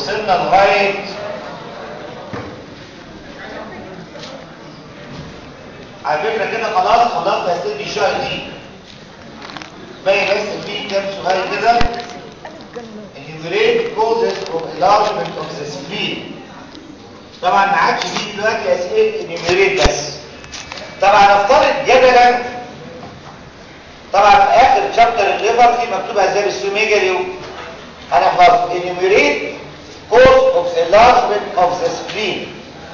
وصلنا لغايه على فكره كده خلاص خلصنا يا سيدي الشهر دي باقي بس في كام سؤال كده enumerate causes of enlargement of the spleen طبعا ما عادش فيه دلوقتي اسئله enumerate بس طبعا نفترض جدلا طبعا في اخر شابتر الليفر في مكتوب اسباب السوميجالي هنحفظ enumerate cause of enlargement of the spleen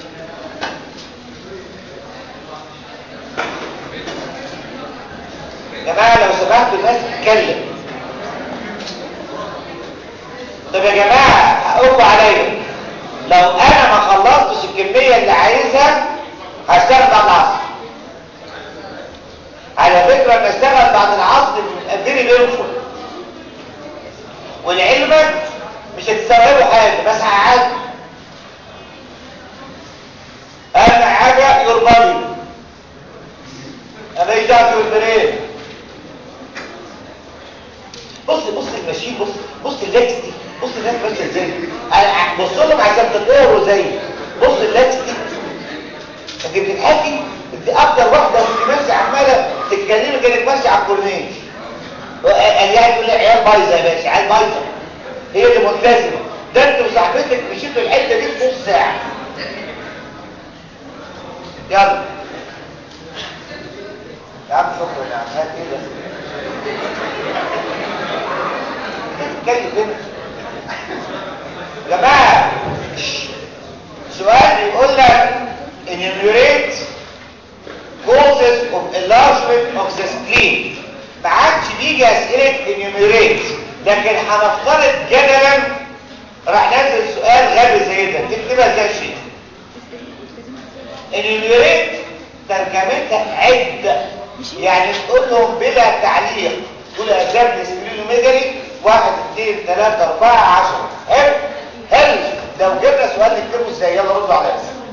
يا جماعه لو سمحتوا الناس تتكلم طب يا جماعه حقكم عليا لو انا ما خلصتش الكميه اللي عايزها هشتغل بعد العصر على فكره لما اشتغل بعد العصر بيبقى بينفل ولعلمك مش هتستوعبوا حاجه بس هقعد اهم حاجه يور بادي انا ايش دعوه يور برين بص بص الماشين بص بص اللكس دي بص الناس ماشيه ازاي انا بص لهم عشان تطوروا زي بص اللكس دي انت بتضحكي انت اكتر واحده وانت ماشيه عماله تتكلمي كانك ماشيه على الكورنيش قال يعني تقول لي عيال بايظه يا باشا عيال بايظه هي اللي ملتزمه ده انت وصاحبتك مشيتوا الحته دي في نص ساعه يلا يا عم شكرا يا عم هات ايه ده تتكلم هنا يا جماعه سؤال بيقول لك enumerate causes of enlargement of the spleen ما عادش بيجي اسئله enumerate لكن هنفترض جدلا راح ننزل سؤال غبي زي ده تكتبها زي الشيء enumerate ترجمتها عد يعني تقول لهم بلا تعليق تقول اسباب السبلينوميجالي واحد اثنين ثلاثة أربعة عشرة حلو حلو لو جبنا سؤال نكتبه ازاي يلا ردوا عليا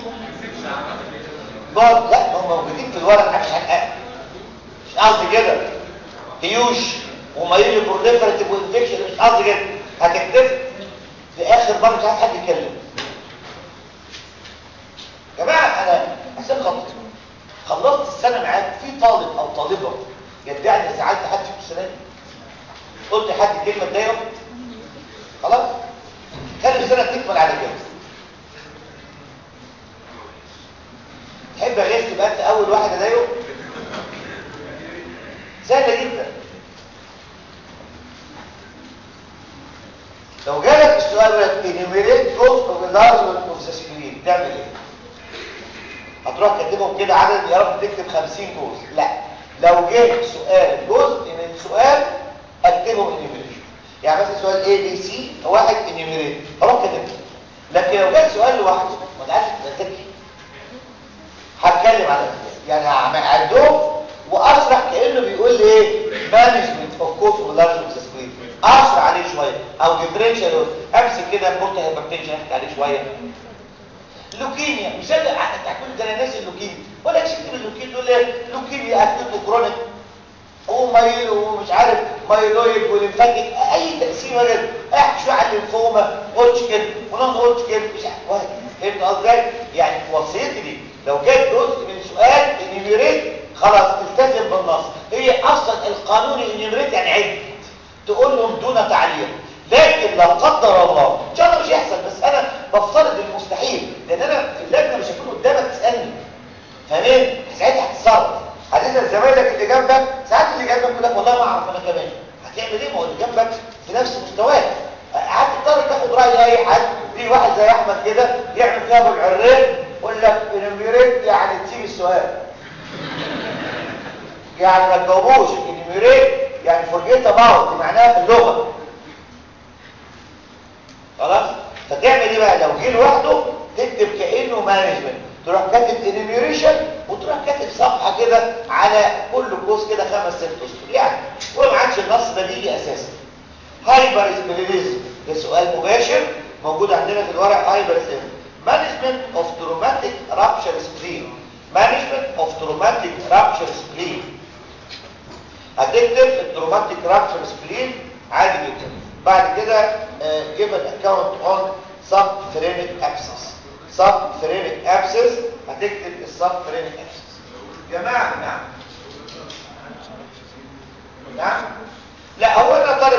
بعض لا هم موجودين في الورق مش هنقل مش قصدي كده هيوش ومايلي بروليفرتيف وانفكشن مش قصدي كده هتكتب في اخر مره مش عايز حد يتكلم يا جماعه انا عشان خاطر خلصت السنه معاك في طالب او طالبه يدعي اني ساعدت حد في السنه دي قلت لحد كلمه تضايقه خلاص خلي السنه تكمل على كده تحب اغير تبقى انت اول واحد اضايقه سهله جدا لو جالك السؤال ده enumerate cause of enlargement of the spleen تعمل ايه هتروح كاتبهم كده عدد يا رب تكتب 50 جزء لا لو جه سؤال جزء من سؤال اكتبه enumerate يعني مثلا سؤال A B C واحد enumerate اروح كاتبه لكن لو جه سؤال لوحده ما تعرفش تبقى ذكي هتكلم على يعني هعدهم واشرح كانه بيقول لي ايه مانجمنت اوف كوست اوف لارج سكرين اشرح عليه شويه او ديفرنشال امسك كده بورت هايبرتنشن احكي عليه شويه لوكيميا مش انا هتقول ده انا ناسي اللوكيميا ولا اكتب اللوكيميا تقول لي لوكيميا اكتبه كرونيك ومايل ومش عارف مايلويد وليمفاتيك اي تقسيمه كده احكي شويه على الليمفوما قلتش كده ونون قلتش كده مش عارف فهمت قصدي يعني وصيتي دي لو جت جزء من سؤال انيميريت خلاص التزم بالنص هي اصلا القانون انيميريت يعني عد تقول لهم دون تعليق لكن لو قدر الله ان شاء الله مش يحصل بس انا بفترض المستحيل لان انا في اللجنه مش هكون قدامك تسالني فاهمين ساعتها هتتصرف هتسال زمايلك اللي جنبك ساعات اللي جنبك يقول لك والله ما اعرف انا كمان هتعمل ايه ما هو اللي جنبك في نفس مستواك هتضطر تاخد راي اي حد في واحد زي احمد كده يعمل فيها ابو العريف يقول لك انيميريت يعني تسيب السؤال يعني ما تجاوبوش انيميريت يعني فورجيت اباوت معناها في اللغه خلاص فتعمل ايه بقى لو جه لوحده تكتب كانه مانجمنت تروح كاتب انيميريشن وتروح كاتب صفحه كده على كل كوز كده خمس ست اسطر يعني وما عادش النص ده بيجي اساسا هايبر سبلينيزم ده سؤال مباشر موجود عندنا في الورق هايبر سبلينيزم management of traumatic rupture spleen management of traumatic rupture spleen هتكتب التروماتيك rupture spleen عادي جدا بعد كده uh, give an account on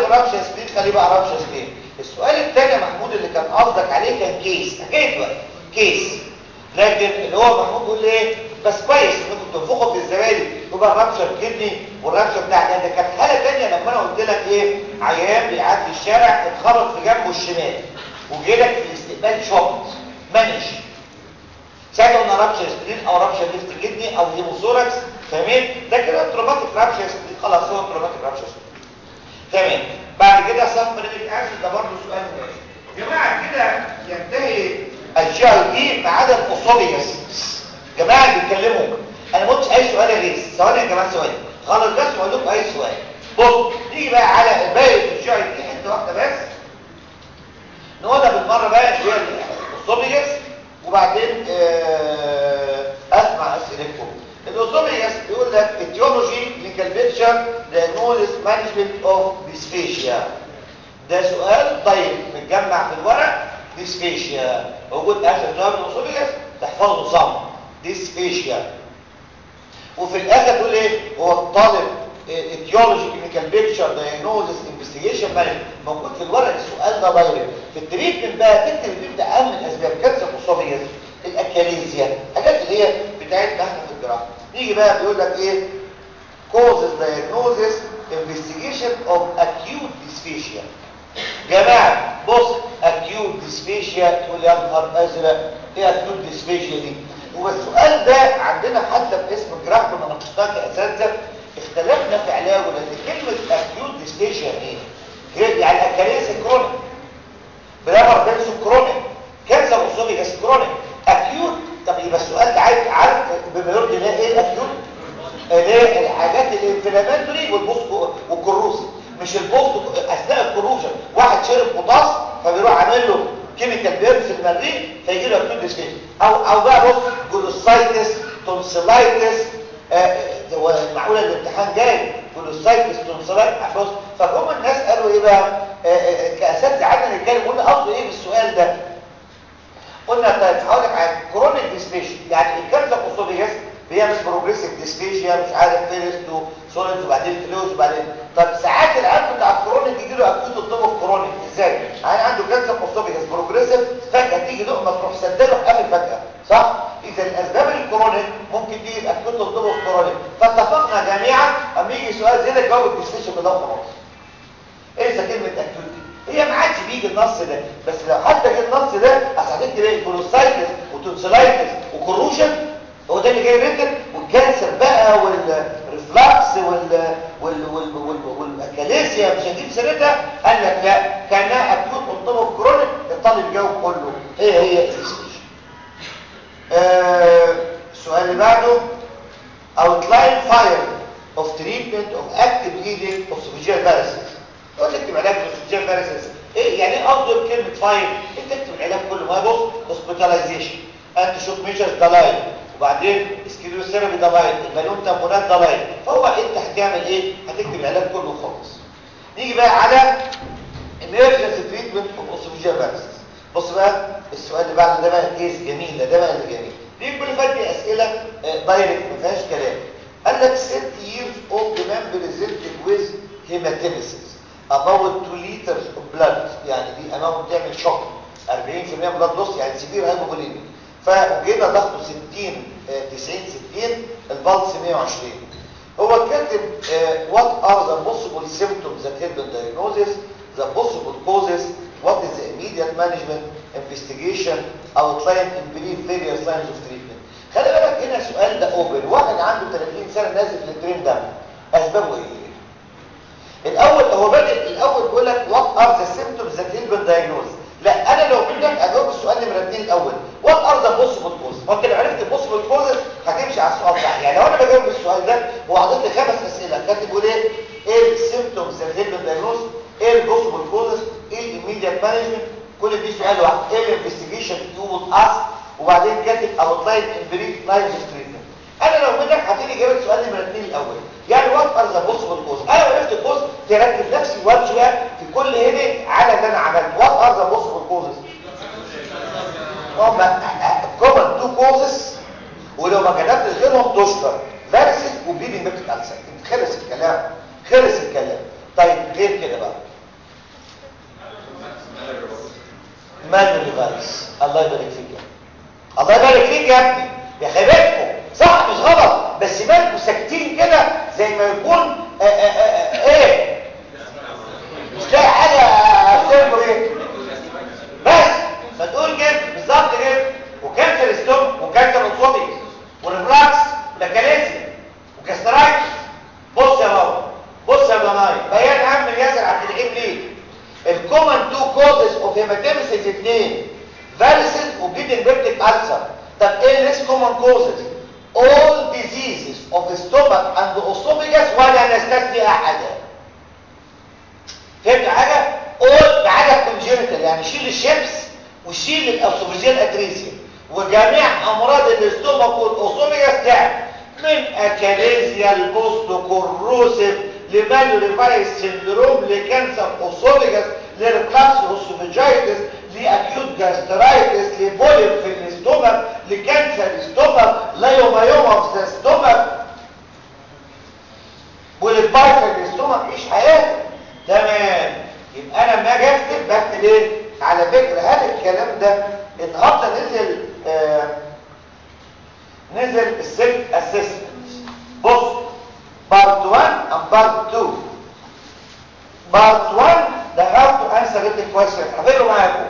رابشه سبين خليه بقى رابشه سبين السؤال الثاني يا محمود اللي كان قصدك عليه كان كيس حكايه بقى كيس لكن اللي هو محمود بيقول ايه بس كويس انكم تنفخوا في الزبادي يبقى الرابشه الكدني والرابشه بتاع ده كانت حاله ثانيه لما انا قلت لك ايه عيان بيعدي الشارع اتخبط في جنبه الشمال وجي لك في الاستقبال شوط منش ساعتها قلنا رابشه سبين او رابشه ليفت كدني او هيموثوركس تمام ده كده تروماتيك رابشه سبين خلاص هو تروماتيك رابشه سبين تمام بعد كده سفرينيك اسيد ده برضه سؤال مهم يا جماعه كده ينتهي الجي اي دي ما عدا الاوسوبيس جماعه اللي بيتكلموا انا ما قلتش اي سؤال يا ريس ثواني يا جماعه ثواني خلاص بس واقول لكم اي سؤال بص نيجي بقى على الباقي في الجي اي دي حته واحده بس نقولها بالمره بقى اللي هي الاوسوبيس وبعدين آه اسمع اسئلتكم الاوسوبيس بيقول لك etiology clinical picture diagnosis management of dysphagia ده سؤال طيب متجمع في الورق dysphagia موجود اخر سؤال من الاوسوبيس تحفظه صم dysphagia وفي الاخر تقول ايه هو الطالب etiology clinical picture diagnosis investigation management موجود في الورق السؤال ده دايركت في التريتمنت بقى تكتب التريتمنت اهم الاسباب كانسر الاوسوبيس الاكاليزيا حاجات اللي هي بتاعتنا احنا في الجراحه نيجي بقى بيقول لك ايه causes diagnosis investigation of acute dysphagia جماعه بص acute dysphagia تقول يا نهار ازرق ايه acute dysphagia دي هو السؤال ده عندنا حتى في اسم الجراحه كنا ناقشناه كاساتذه اختلفنا في علاجه لان كلمه acute dysphagia ايه هي يعني اكاليزيا كرونيك برامر بنسو كرونيك كانسر اوسوبيجاس كرونيك اكيوت طب يبقى السؤال ده عارف عارف بما يرضي الله ايه الاكيوت ايه الحاجات الانفلاماتوري والبوست والكروسي مش البوست اثناء الكروجن واحد شرب بوتاس فبيروح عامل له كيميكال بيرن في المريء فيجي له اكيوت ديسفيجن او او بقى بص جلوسايتس تونسيلايتس آه هو معقوله الامتحان جاي جلوسايتس تونسيلايتس بص فجم الناس قالوا ايه بقى آه آه كاساتذه قعدنا نتكلم قلنا قصده ايه بالسؤال ده قلنا طيب هقول لك حاجه كرونيك ديسفيشيا يعني الكانسر اوسوفيجاس بيعمل بروجريسيف ديسفيشيا مش عارف فيرست وسوليد وبعدين فلوز وبعدين طب ساعات العيان بتاع الكرونيك يجي له اكيوت الطب كرونيك ازاي يعني عنده كانسر اوسوفيجاس بروجريسيف فجاه تيجي لقمه تروح سدله قبل فجاه صح اذا الاسباب الكرونيك ممكن تيجي باكيوت الطب كرونيك فاتفقنا جميعا اما يجي سؤال زي ده جاوب الديسفيشيا كلها وخلاص ايه كلمه اكيوت هي ما عادش بيجي النص ده بس لو حتى جه النص ده هتحتاج تلاقي كولوسايتس وتونسيلايتس وكروشن هو ده اللي جاي ريتن والكانسر بقى والريفلاكس وال وال وال وال والاكاليسيا مش هنجيب سيرتها قال لك لا كانها اكيوت قلطبه كرونيك الطالب جاوب كله هي هي الاسبيشن آه السؤال اللي بعده outline fire of treatment of active bleeding of esophageal varices تقول تكتب علاج الاسوفيجيال فارسس ايه يعني ايه قصده بكلمه فايل انت تكتب العلاج كله ما يبص هوسبيتاليزيشن انت شوك ميجرز ده لاين وبعدين سكيلوثيرابي ده لاين البالون تامبونات ده لاين فهو انت هتعمل ايه هتكتب العلاج كله خالص نيجي بقى على emergency treatment of esophageal varices بص بقى السؤال اللي بعده ده بقى كيس جميل ده بقى اللي جميل دي كل فات دي اسئله دايركت ما فيهاش كلام قال لك 60 years old man presented with hematemesis about 2 liters of blood يعني دي امامه بتعمل شوك 40% بلاد لوس يعني سيفير هايبوفوليميا فجينا ضغطه 60 90 60 البلس 120 هو كاتب what are the possible symptoms that help in diagnosis the possible causes what is the immediate management investigation outline in brief various lines of treatment خلي بالك هنا السؤال ده اوبن واحد عنده 30 سنه نازل في الترين ده اسبابه ايه الاول هو بادئ الاول بيقول لك وات ار ذا سيمبتومز ذات هيلب دايجنوز لا انا لو منك اجاوب السؤال نمره 2 الاول وات ار ذا بوسيبل كوز ما انت لو عرفت البوسيبل كوز هتمشي على السؤال صح يعني لو انا بجاوب السؤال ده هو حاطط لي خمس اسئله كاتب بيقول ايه ايه السيمبتومز ذات هيلب دايجنوز ايه البوسيبل كوزز ايه الايميديت مانجمنت كل دي سؤال واحد ايه الانفستيجيشن يو وود اسك وبعدين كاتب اوتلاين ان بريف لاينز اوف تريتمنت انا لو منك هتيجي اجابه سؤال نمره 2 الاول يعني وات ار ذا بوسيبل كوز انا لو عرفت الكوز تركز نفسي وامشي في كل هيدنج على اللي انا عملته وات ار ذا بوسيبل كوزز هم كومن تو كوزز ولو ما كتبتش غيرهم تشكر فارسس وبليدنج بيبتيك ألسر خلص الكلام خلص الكلام طيب غير كده بقى مش لاقي حاجه اكتبه ايه بس ما تقول كده بالظبط كده وكانسر ستوم وكانسر اوسوبيس وريفلاكس ولاكاليزيا وكاسترايتس بص يا بابا بص يا بناي بيان عام من ياسر عبد الحليم ليه الكومن تو كوزز اوف هيماتيمسيس اثنين فالسز وبليدنج بيبتيك ألسر طب ايه الليس كومن كوزز all diseases of the stomach and the esophagus ولا نستثني احدا فهمت حاجه all بعدها congenital يعني شيل الشيبس وشيل الاسوفيجيال اتريسيا وجميع امراض الاستومك والاسوفيجاس تعب من اكاليزيا البوست كوروسيف لمالوريفايس سندروم لكانسر اسوفيجاس لريفلاكس اسوفيجايتس لاكيوت جاسترايتس لبوليب في الاستومك لكانسر استومك لايومايوما في الاستومك وللبايت في الاستومك عيش حياتك تمام يبقى انا لما اجي اكتب بكتب ايه على فكره هل الكلام ده النهارده نزل آه نزل السيلف اسسمنت بص بارت 1 and بارت 2 بارت 1 ده how to answer written question هفكروا معاكم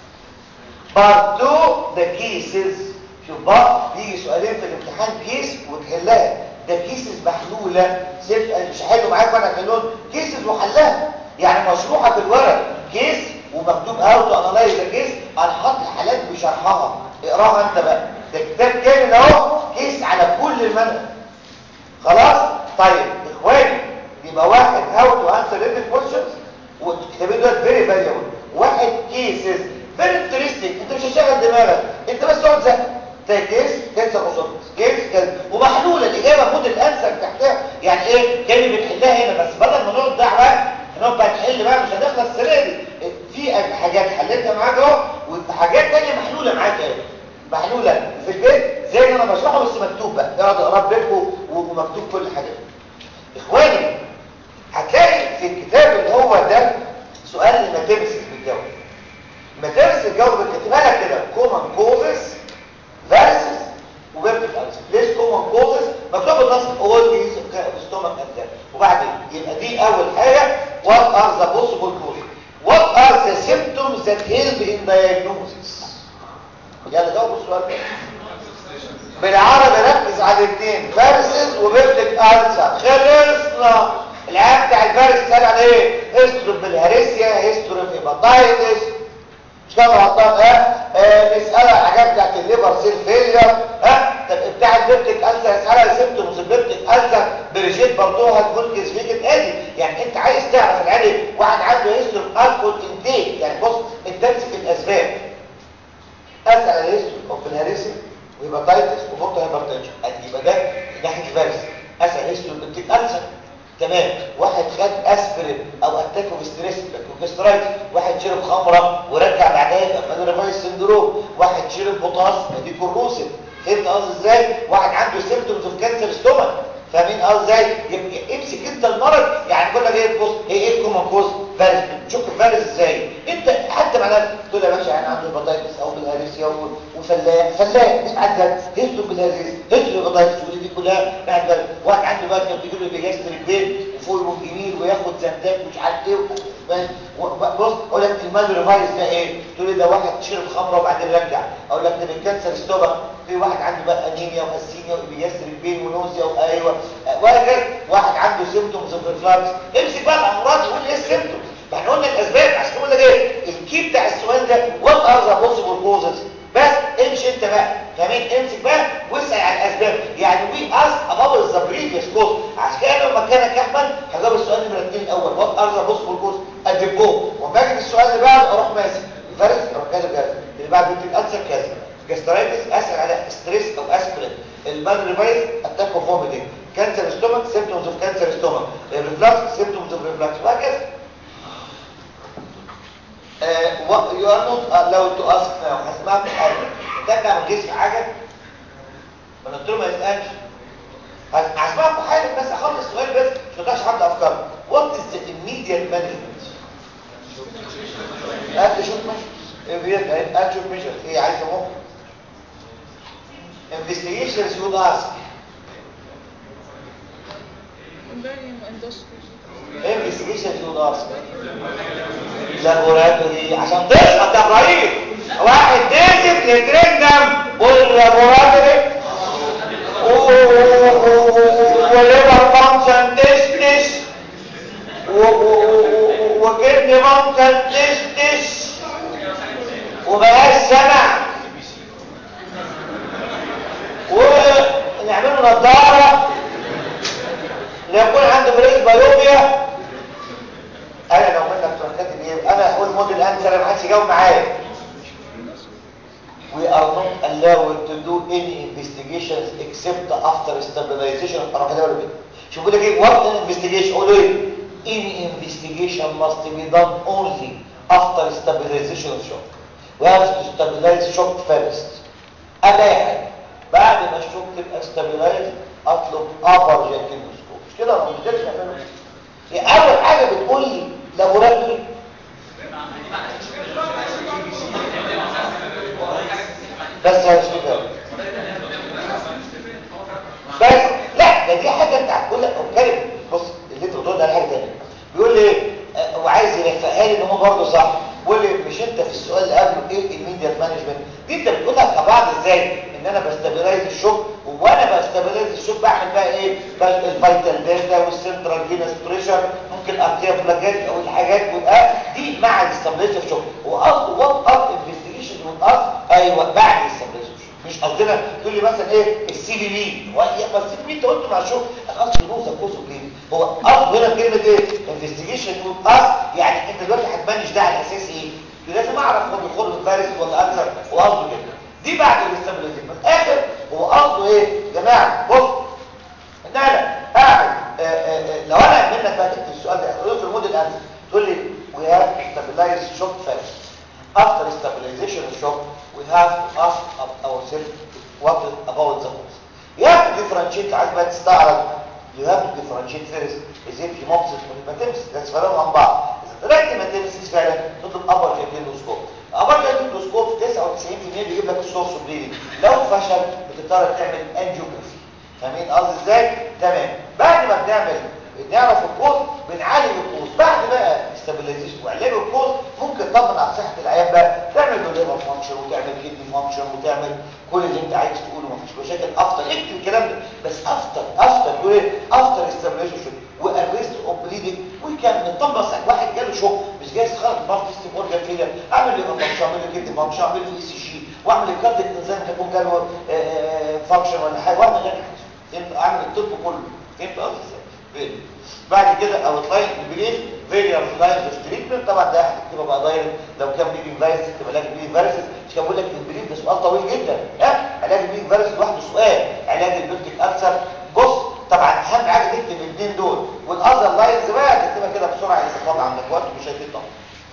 بارت 2 ده كيسز شوف بقى بيجي سؤالين في الامتحان كيس وتحلها ده كيسز محلوله سيلف مش حلو معاك وانا كلون كيسز وحلها يعني مشروحه في الورق كيس ومكتوب هاو تو انالايز ذا كيس انا حاطط حالات بشرحها اقراها انت بقى ده كتاب كامل اهو كيس على كل المنهج خلاص طيب اخواني يبقى واحد هاو تو انسر ريتن كويشنز والكتابين دول فيري فاليبل واحد كيسز فيري انترستنج انت مش هتشغل دماغك انت بس تقعد ذاكر تلاقي كيس كانسر قصاد كيس كذا ومحلوله الاجابه المفروض الانسر تحتها يعني ايه كان بنحلها هنا بس بدل ما نقعد نضيع وقت هنقعد بقى نحل بقى مش هنخلص السنه دي في حاجات حلتها معاك اهو وحاجات ثانيه محلوله معاك اهي محلوله في البيت زي ما انا بشرحه بس مكتوب بقى اقعد اقرا بينكم ومكتوب كل حاجه اخواني هتلاقي في الكتاب اللي هو ده سؤال الماتيريالز بالجواب الماتيريالز الجواب بتكتبها لك كده كومن كوزز فيرسز وبيرتيك ألسر ليش كومن كوزز مكتوب بالنص اول ديز ستومك اند وبعدين يبقى دي اول حاجه what are the possible causes what are the symptoms that help in diagnosis يلا جاوبوا السؤال ده بالعربي ركز على الاثنين فيرسز وبيرتيك ألسر خلصنا العام بتاع الفيرس سأل على ايه هيستوري بالهريسيا هيستوري هيباتايتس مش كده غلطان ها آه نسأل على حاجات بتاعت الليفر سيل فيلير ها طب بتاع البيبتيك ألسر يسأل على سيمتومز البيبتيك ألسر بريجيت برضه هتكون كسفيكت ادي يعني انت عايز تعرف العادي واحد عنده هيستوري الكول انتيك يعني بص انت تمسك الاسباب اسال على هيستوري اوف الهريسيا وهيباتايتس وبورتا هيبرتنشن ادي يبقى ده ناحيه الفيرس اسال هيستوري بيبتيك ألسر تمام واحد خد اسبرين او اتاكو ستريس كونسترايت واحد شرب خمره ورجع بعدها يبقى مانوريفايس سندروم واحد شرب بوتاس دي كوروسيف فهمت قصدي ازاي واحد عنده سيمبتومز اوف كانسر ستومك فاهمين قصدي ازاي امسك انت المرض يعني كل ايه بص هي ايه الكومن كوز فارس تشوف الفارس ازاي انت حتى معناها تقول يا باشا انا عندي بطايتس او بالهرسيا وفلاح فلاح مش عدد هيستو بالهرسيا هيستو بطايتس ودي دي كلها قاعد بقى واحد عنده بقى كان بيجي له بيجاستريك بين وفوق يقوم جميل وياخد زنتات ومش عارف ايه بص اقول لك المالوريفايروس ده ايه تقول لي ده واحد شرب خمره وبعدين رجع اقول لك ده من كانسر ستومك في واحد عنده بقى انيميا واسينيا وبيجاستريك بين ونوزيا وايوه وهكذا واحد عنده سيمبتومز اوف ريفلاكس امسك بقى الامراض وقول ايه السيمبتومز ما احنا قلنا الاسباب عشان كده قلنا ايه الكي بتاع السؤال ده وات ار ذا بوسيبل كوزز بس امشي انت بقى فاهمين امسك بقى واسال على الاسباب يعني وي اس اباف ذا بريفيوس كوز عشان كده لو مكانك احمد هجاوب السؤال نمره 2 الاول وات ار ذا بوسيبل كوز ادبوه وما اجي السؤال اللي بعده اروح ماسك فارس اروح كاتب كذا اللي بعده بيديك انسر كذا جاسترايتس اسال على ستريس او اسبرين المان ريفايز اتاك اوف فوميتنج كانسر ستومك سيمبتومز اوف كانسر ستومك الريفلاكس سيمبتومز اوف ريفلاكس وهكذا يو ار نوت لو تو اسك ناو هسمعك حاجه ترجع من جسم حاجه ما قلت له ما يسالش هسمعكم حاجه بس اخلص السؤال بس مش هتعرفش حد افكار وات از ذا immediate management قال شوف ماشي قال شوف ميجر ايه عايز مخ investigations you ask Ovarian endoscopy. انفستيجيشن يقول اصلا لابوراتوري عشان تسقط يا ابراهيم واحد نازل لترين دم واللابوراتوري وليبر فانكشن تيستس وكدني فانكشن تيستس وبقاش سمع ونعمله نظاره ليكون عنده بريز بايوبيا انا لو منك تروح كاتب ايه انا اقول موديل انسر ما حدش يجاوب معايا we are not allowed to do any investigations except after stabilization of paracatabal شوفوا لك ايه what an investigation قولوا ايه any investigation must be done only after stabilization of shock we have to stabilize shock first اداها بعد ما الشوك تبقى stabilized اطلب upper جاكينوسكوب مش كده ما بنقدرش نعمله هي اول حاجه بتقول لي لابوراتوري بس يا شباب بس لا ده دي حاجه انت هتقول لك كلمه بص اللي انت بتقول ده حاجه ثانيه بيقول لي ايه آه، وعايز يلفقها لي ان هو برضه صح بيقول لي مش انت في السؤال اللي قبله ايه الميديا مانجمنت دي انت بتقولها كبعض ازاي ان انا بستابلايز الشوك وانا بستابلايز الشوك بعمل بقى ايه بقى الفيتال داتا والسنترال فينس بريشر ممكن ارتيا فلاجات او الحاجات وده دي مع الاستابلايزر شوك واصل وات ار انفستيجيشن وات ايوه بعد الاستابلايزر مش قصدنا تقول لي مثلا ايه السي في بي هو إيه؟ ما السي في بي انت قلت مع الشغل الاصل نوزه كوسو بلين هو اصل هنا كلمه ايه انفستيجيشن يقول اصل يعني انت دلوقتي هتبنش ده على اساس ايه لازم اعرف هو بيخرج فارس ولا اكثر وقصده كده دي بعد الاستابلايزيشن في الاخر هو قصده ايه يا جماعه بص ان انا قاعد آه، آه، آه، لو انا منك بقى تكتب السؤال ده تقول في الموديل انسر تقول لي we have to stabilize shock first after stabilization of shock we have to ask ourselves what is about the cause you have to differentiate عايز بقى تستعرض you have to differentiate first is if hemoptysis والهيماتيمس ده تفرقهم عن بعض اذا طلعت هيماتيمس فعلا تطلب ابر جاكيندوسكوب ابر جاكيندوسكوب 99% بيجيب لك السورس بليدنج لو فشل بتضطر تعمل انجيوجرافي فاهمين قصدي ازاي تمام بعد ما بنعمل نعرف الكوز بنعالج الكوز بعد بقى استابيلايزيشن وعلاج الكوز ممكن تطمن على صحه العيان بقى تعمل له ليفر فانكشن وتعمل كدني فانكشن وتعمل كل اللي انت عايز تقوله مفيش مشاكل افتر اكتب الكلام ده بس افتر افتر تقول ايه افتر استابيلايزيشن وارست اوف بليدنج وكان نطبق واحد جاله شوك مش جاي يخرج مالتي سيستم اورجان فيلر اعمل ليفر فانكشن اعمل له كدني فانكشن اعمل له اي سي جي واعمل الكارديك انزيم تكون جاله فانكشن ولا حاجه واعمل غير فهمت اعمل الطب كله فهمت قصدي ازاي بعد كده او لاين بريف فيريانس لاينز اوف تريتمنت طبعا ده هتكتبها بقى دايركت لو كان بيجي فيروس تكتب علاج البيجي فيروسز مش كان بقول لك البريف ده سؤال طويل جدا ها علاج البيجي فيروس لوحده سؤال علاج البلتيك ألسر بص طبعا اهم حاجه تكتب الاثنين دول والاذر لاينز بقى تكتبها كده بسرعه اذا فاضل عندك وقت مش هيفيد طبعا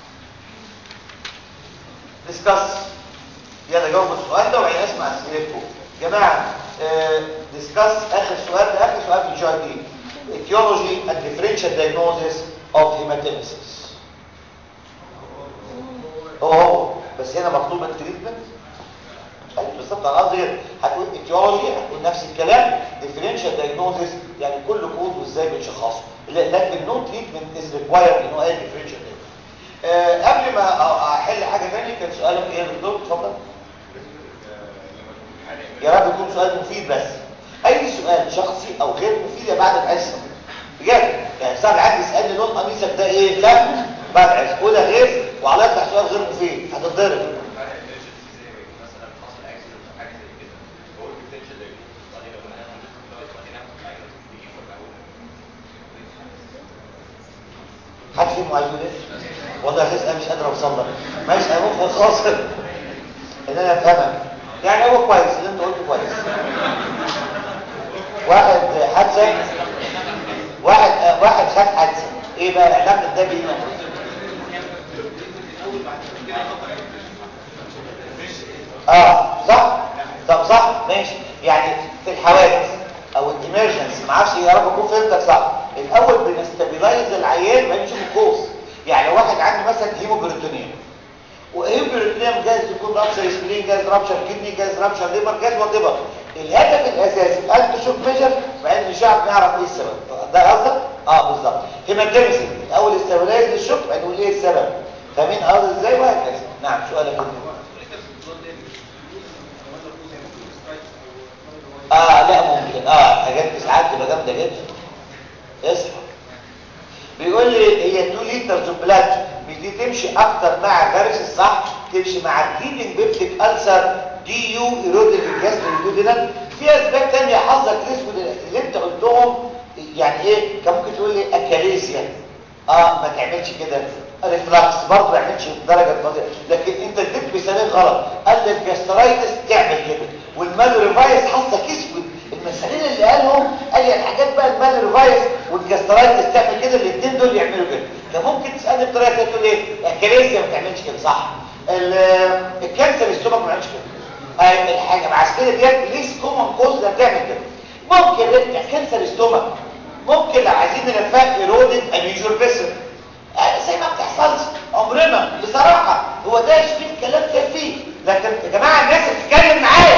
ديسكاس يلا جاوب السؤال ده وعين اسمع اسئلتكم جماعه ديسكاس اخر سؤال ده اخر سؤال في الجي دي etiology and differential diagnosis of hematemesis هو هو بس هنا مطلوب التريتمنت ايوه بالظبط انا قصدي هتقول etiology هتقول نفس الكلام differential diagnosis يعني كل كود وازاي بنشخصه لكن no treatment is required ان هو اي differential diagnosis آه قبل ما احل حاجه ثانيه كان سؤالك ايه يا دكتور اتفضل يا رب يكون سؤال مفيد بس اي سؤال شخصي او غير مفيد يا بعد الحصه بجد يعني صار عادي يسالني لون قميصك ده ايه كم بعد الحصه قولها غير وعلى يطلع سؤال غير مفيد هتتضرب حد فيهم عايز يقول ايه والله هتسال مش قادر اوصل لك ما يسال مخ خاصر ان انا افهمك يعني هو كويس اللي انت قلته كويس واحد حادثه واحد آه واحد خد حادثه ايه بقى علاقه ده بايه اه صح طب صح ماشي يعني في الحوادث او الامرجنسي ما اعرفش يا رب اكون فهمتك صح الاول بنستابيلايز العيان بعدين نشوف الكوز يعني لو واحد عنده مثلا هيموبريتونيا وهيموبريتونيا جايز يكون رابشر سبلين جايز رابشر كدني جايز رابشر ليبر جايز وات ايفر الهدف الاساسي قال تشوف ميجر وبعدين نشعب نعرف ايه السبب ده قصدك اه بالظبط هيماتيمسي الاول استابلايز الشوك بعدين نقول ايه السبب فاهمين قصدي ازاي وهكذا نعم سؤالك انت اه لا ممكن اه حاجات ساعات تبقى جامده جدا اصحى بيقول لي هي 2 لتر بلاد مش دي تمشي اكتر مع الفيروس الصح تمشي مع البليدنج بيبتيك ألسر دي يو ايروديك الجاسترودينال في اسباب ثانيه حظك الاسود اللي انت قلتهم يعني ايه كان ممكن تقول لي اكاليسيا اه ما تعملش كده ريفلكس برضه ما يعملش درجه فاضيه لكن انت اديت مثالين غلط قال لي الجاسترايتس تعمل كده والمالريفايس حظك اسود المثالين اللي قالهم قال لي الحاجات بقى المالريفايس والجاسترايتس تعمل كده الاثنين دول يعملوا كده كان ممكن تسالني بطريقه ثانيه تقول ايه اكاليسيا ما تعملش كده صح الكانسر السtomach ما يعملش كده اي الحاجه العسكريه ديت ليس كومن كوز ده بتعمل كده ممكن يرجع كانسر السtomach ممكن لو عايزين نلفها ايرودد اميجور فيسل زي ما بتحصلش عمرنا بصراحه هو ده يشفي الكلام كافي لكن يا جماعه الناس بتتكلم معايا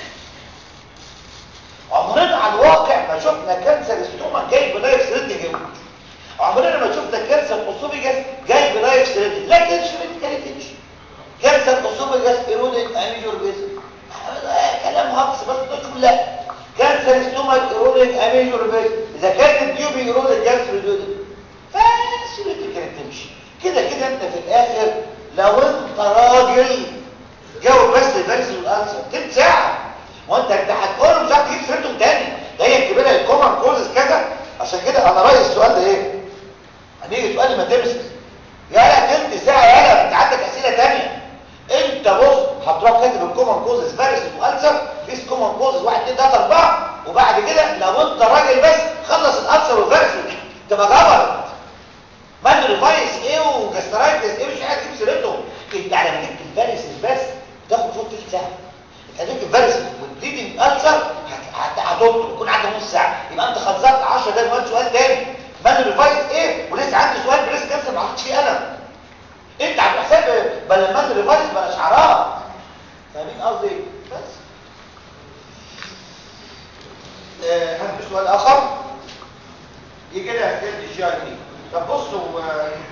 عمرنا على الواقع ما شفنا كانسر السtomach جاي بلايف سريد جوه عمرنا ما شفنا كانسر اسوفيجاس جاي بلايف سريد لكن شريط كاريتيش كانسر اسوفيجاس ايرودد اميجور فيسل كلام هقص بس تقول لا كانسر ستومك ايرودد اميجور فيسل اذا كانت الديوبي ايرودد كانسر ايرودد فسيبك كده تمشي كده كده انت في الاخر لو انت راجل جاوب بس الفيرس والانسر تلت ساعه وانت انت هتقول مش هتجيب سيرتهم تاني ده هي الكبيره الكومن كوزز كذا عشان كده انا رايي السؤال ده ايه هنيجي سؤال ما تمسك يالا تلت ساعه يالا انت عندك اسئله تانيه انت بص هتروح كاتب الكومن كوزز فارس والانسر فيس كومن كوزز 1 2 3 4 وبعد كده لو انت راجل بس خلص الانسر والفارس تبقى جبرت مال ريفايس ايه وجاسترايتس ايه مش عايز تجيب سيرتهم انت على ما جبت الفارس بس تاخد فوق تلت ساعه انت جبت الفارس والبليدنج انسر هتطلب يكون عندك نص ساعه يبقى انت خلصت 10 دقايق وقت سؤال تاني مال ريفايس ايه ولسه عندي سؤال بريس كانسر ما حطيتش فيه قلم انت على حساب بل المال ريفايس بلا شعارات فاهمين قصدي بس آه هنبقى سؤال اخر دي كده اسئله الجي اي دي طب بصوا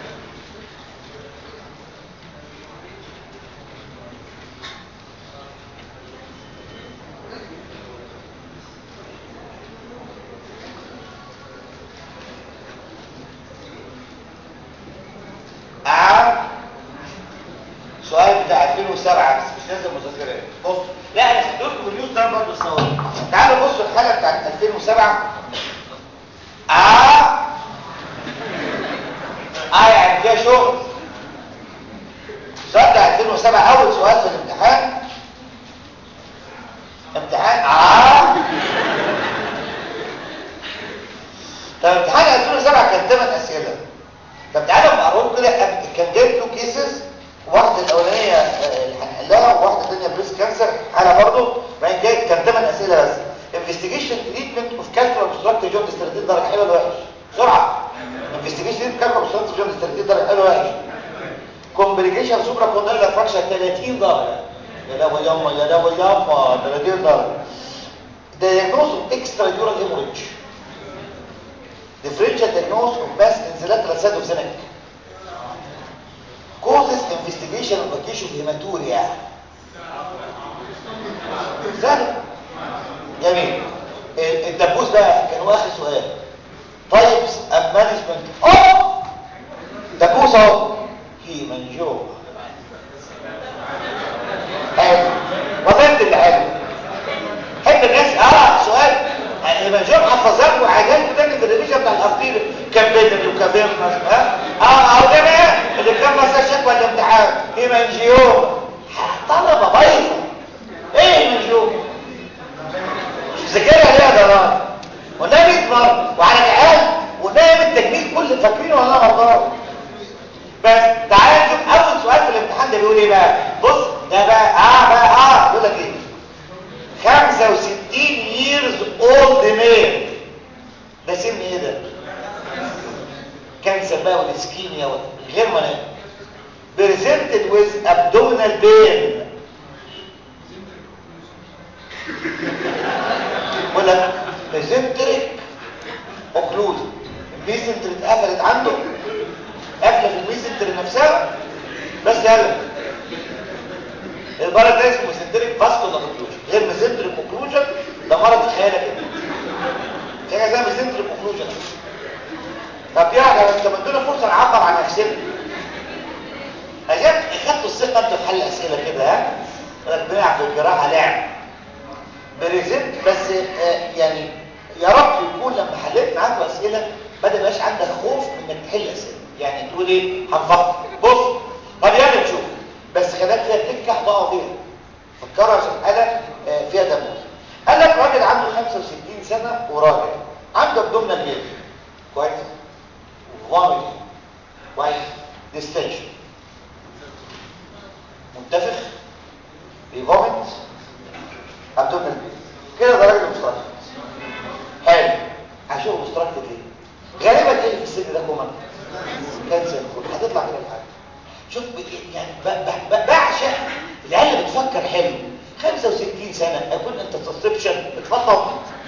عام سؤال بتاع 2007 بس مش لازم مذاكرات بص لا انا هديكم النيوز ده برضه الصور تعالوا بصوا الحاله بتاعت 2007 اه اه يعني فيها شغل السؤال بتاع 2007 اول سؤال في الامتحان امتحان اه طب امتحان 2007 كان 8 اسئله طب تعالوا نقراهم كده كان جايب له كيسز واحده الاولانيه اللي هنحلها وواحده ثانيه بريس كانسر حاله برضه بعدين جاي كان 8 اسئله بس انفستيجيشن تريتمنت اوف كالكولر اوبستراكتيف جوندس 30 درجه حلوه ولا وحش بسرعه انفستيجيشن تريتمنت كالكولر اوبستراكتيف جوندس 30 درجه حلوه ولا وحش كومبليكيشن سوبرا كونديلا فراكشر 30 درجه يا لهوي ياما يا لهوي ياما 30 درجه دايجنوز اكسترا ديورال هيموريدج differential diagnosis of mass inzilateral side of the neck causes investigation of vacation of hematuria سهل جميل الدبوس بقى كان هو اخر سؤال types and management of دبوس اهو هيمنجو حلو وفهمت اللي حلو حب الناس اه سؤال هيمنجو حفظات وحاجات تاني في الريفيجن بتاع الارتيل كابينري وكابيرنس ها اه اهو ده بقى اللي كان مسا شكوى الامتحان هيمنجيو طلبه بايظه ايه هيمنجيو ذاكرها ليه يا جماعه قلنا 100 مره وعلى العيال قلنا التجميل كل فاكرينه ولا غلطان بس تعالى نشوف اول سؤال في الامتحان ده بيقول ايه بقى بص ده بقى اه بقى اه بيقول لك ايه 65 years old male ده سن ايه ده كانسر بقى والاسكيميا غير مناعي presented with abdominal pain ميزنتر اتقفلت عنده قافله في الميزنتر نفسها بس يلا المرض ده اسمه ميزنتريك فاسكولار اوكلوجن غير ميزنتريك اوكلوجن ده مرض خيالك انت في حاجه اسمها ميزنتريك اوكلوجن طب يعني انت مدينا فرصه نعبر عن نفسنا اجاب خدتوا الثقه انتوا في حل اسئله كده ها انا بنلعب في الجراحه لعب بريزنت بس آه يعني يا رب يكون لما حليت معاكم اسئله ما تبقاش عندك خوف من انك تحل اسئله يعني تقول ايه هنفكر بص طب يلا نشوف بس خليك فيها تنجح ضاع فيها فكرها عشان حاله آه فيها دموع قال لك راجل عنده 65 سنه وراجل عنده ابدومينال بيبي كويس وفاميلي كويس ديستنشن منتفخ بيفومت ابدومينال بيبي كده ده راجل مستركت حلو هشوف مستركت ايه غالبا ايه في السن ده كومان كانسر هتطلع كده في حاجه شوف يعني بعشق العيال اللي بتفكر حلو 65 سنه اكون انت سسبشن اتفضل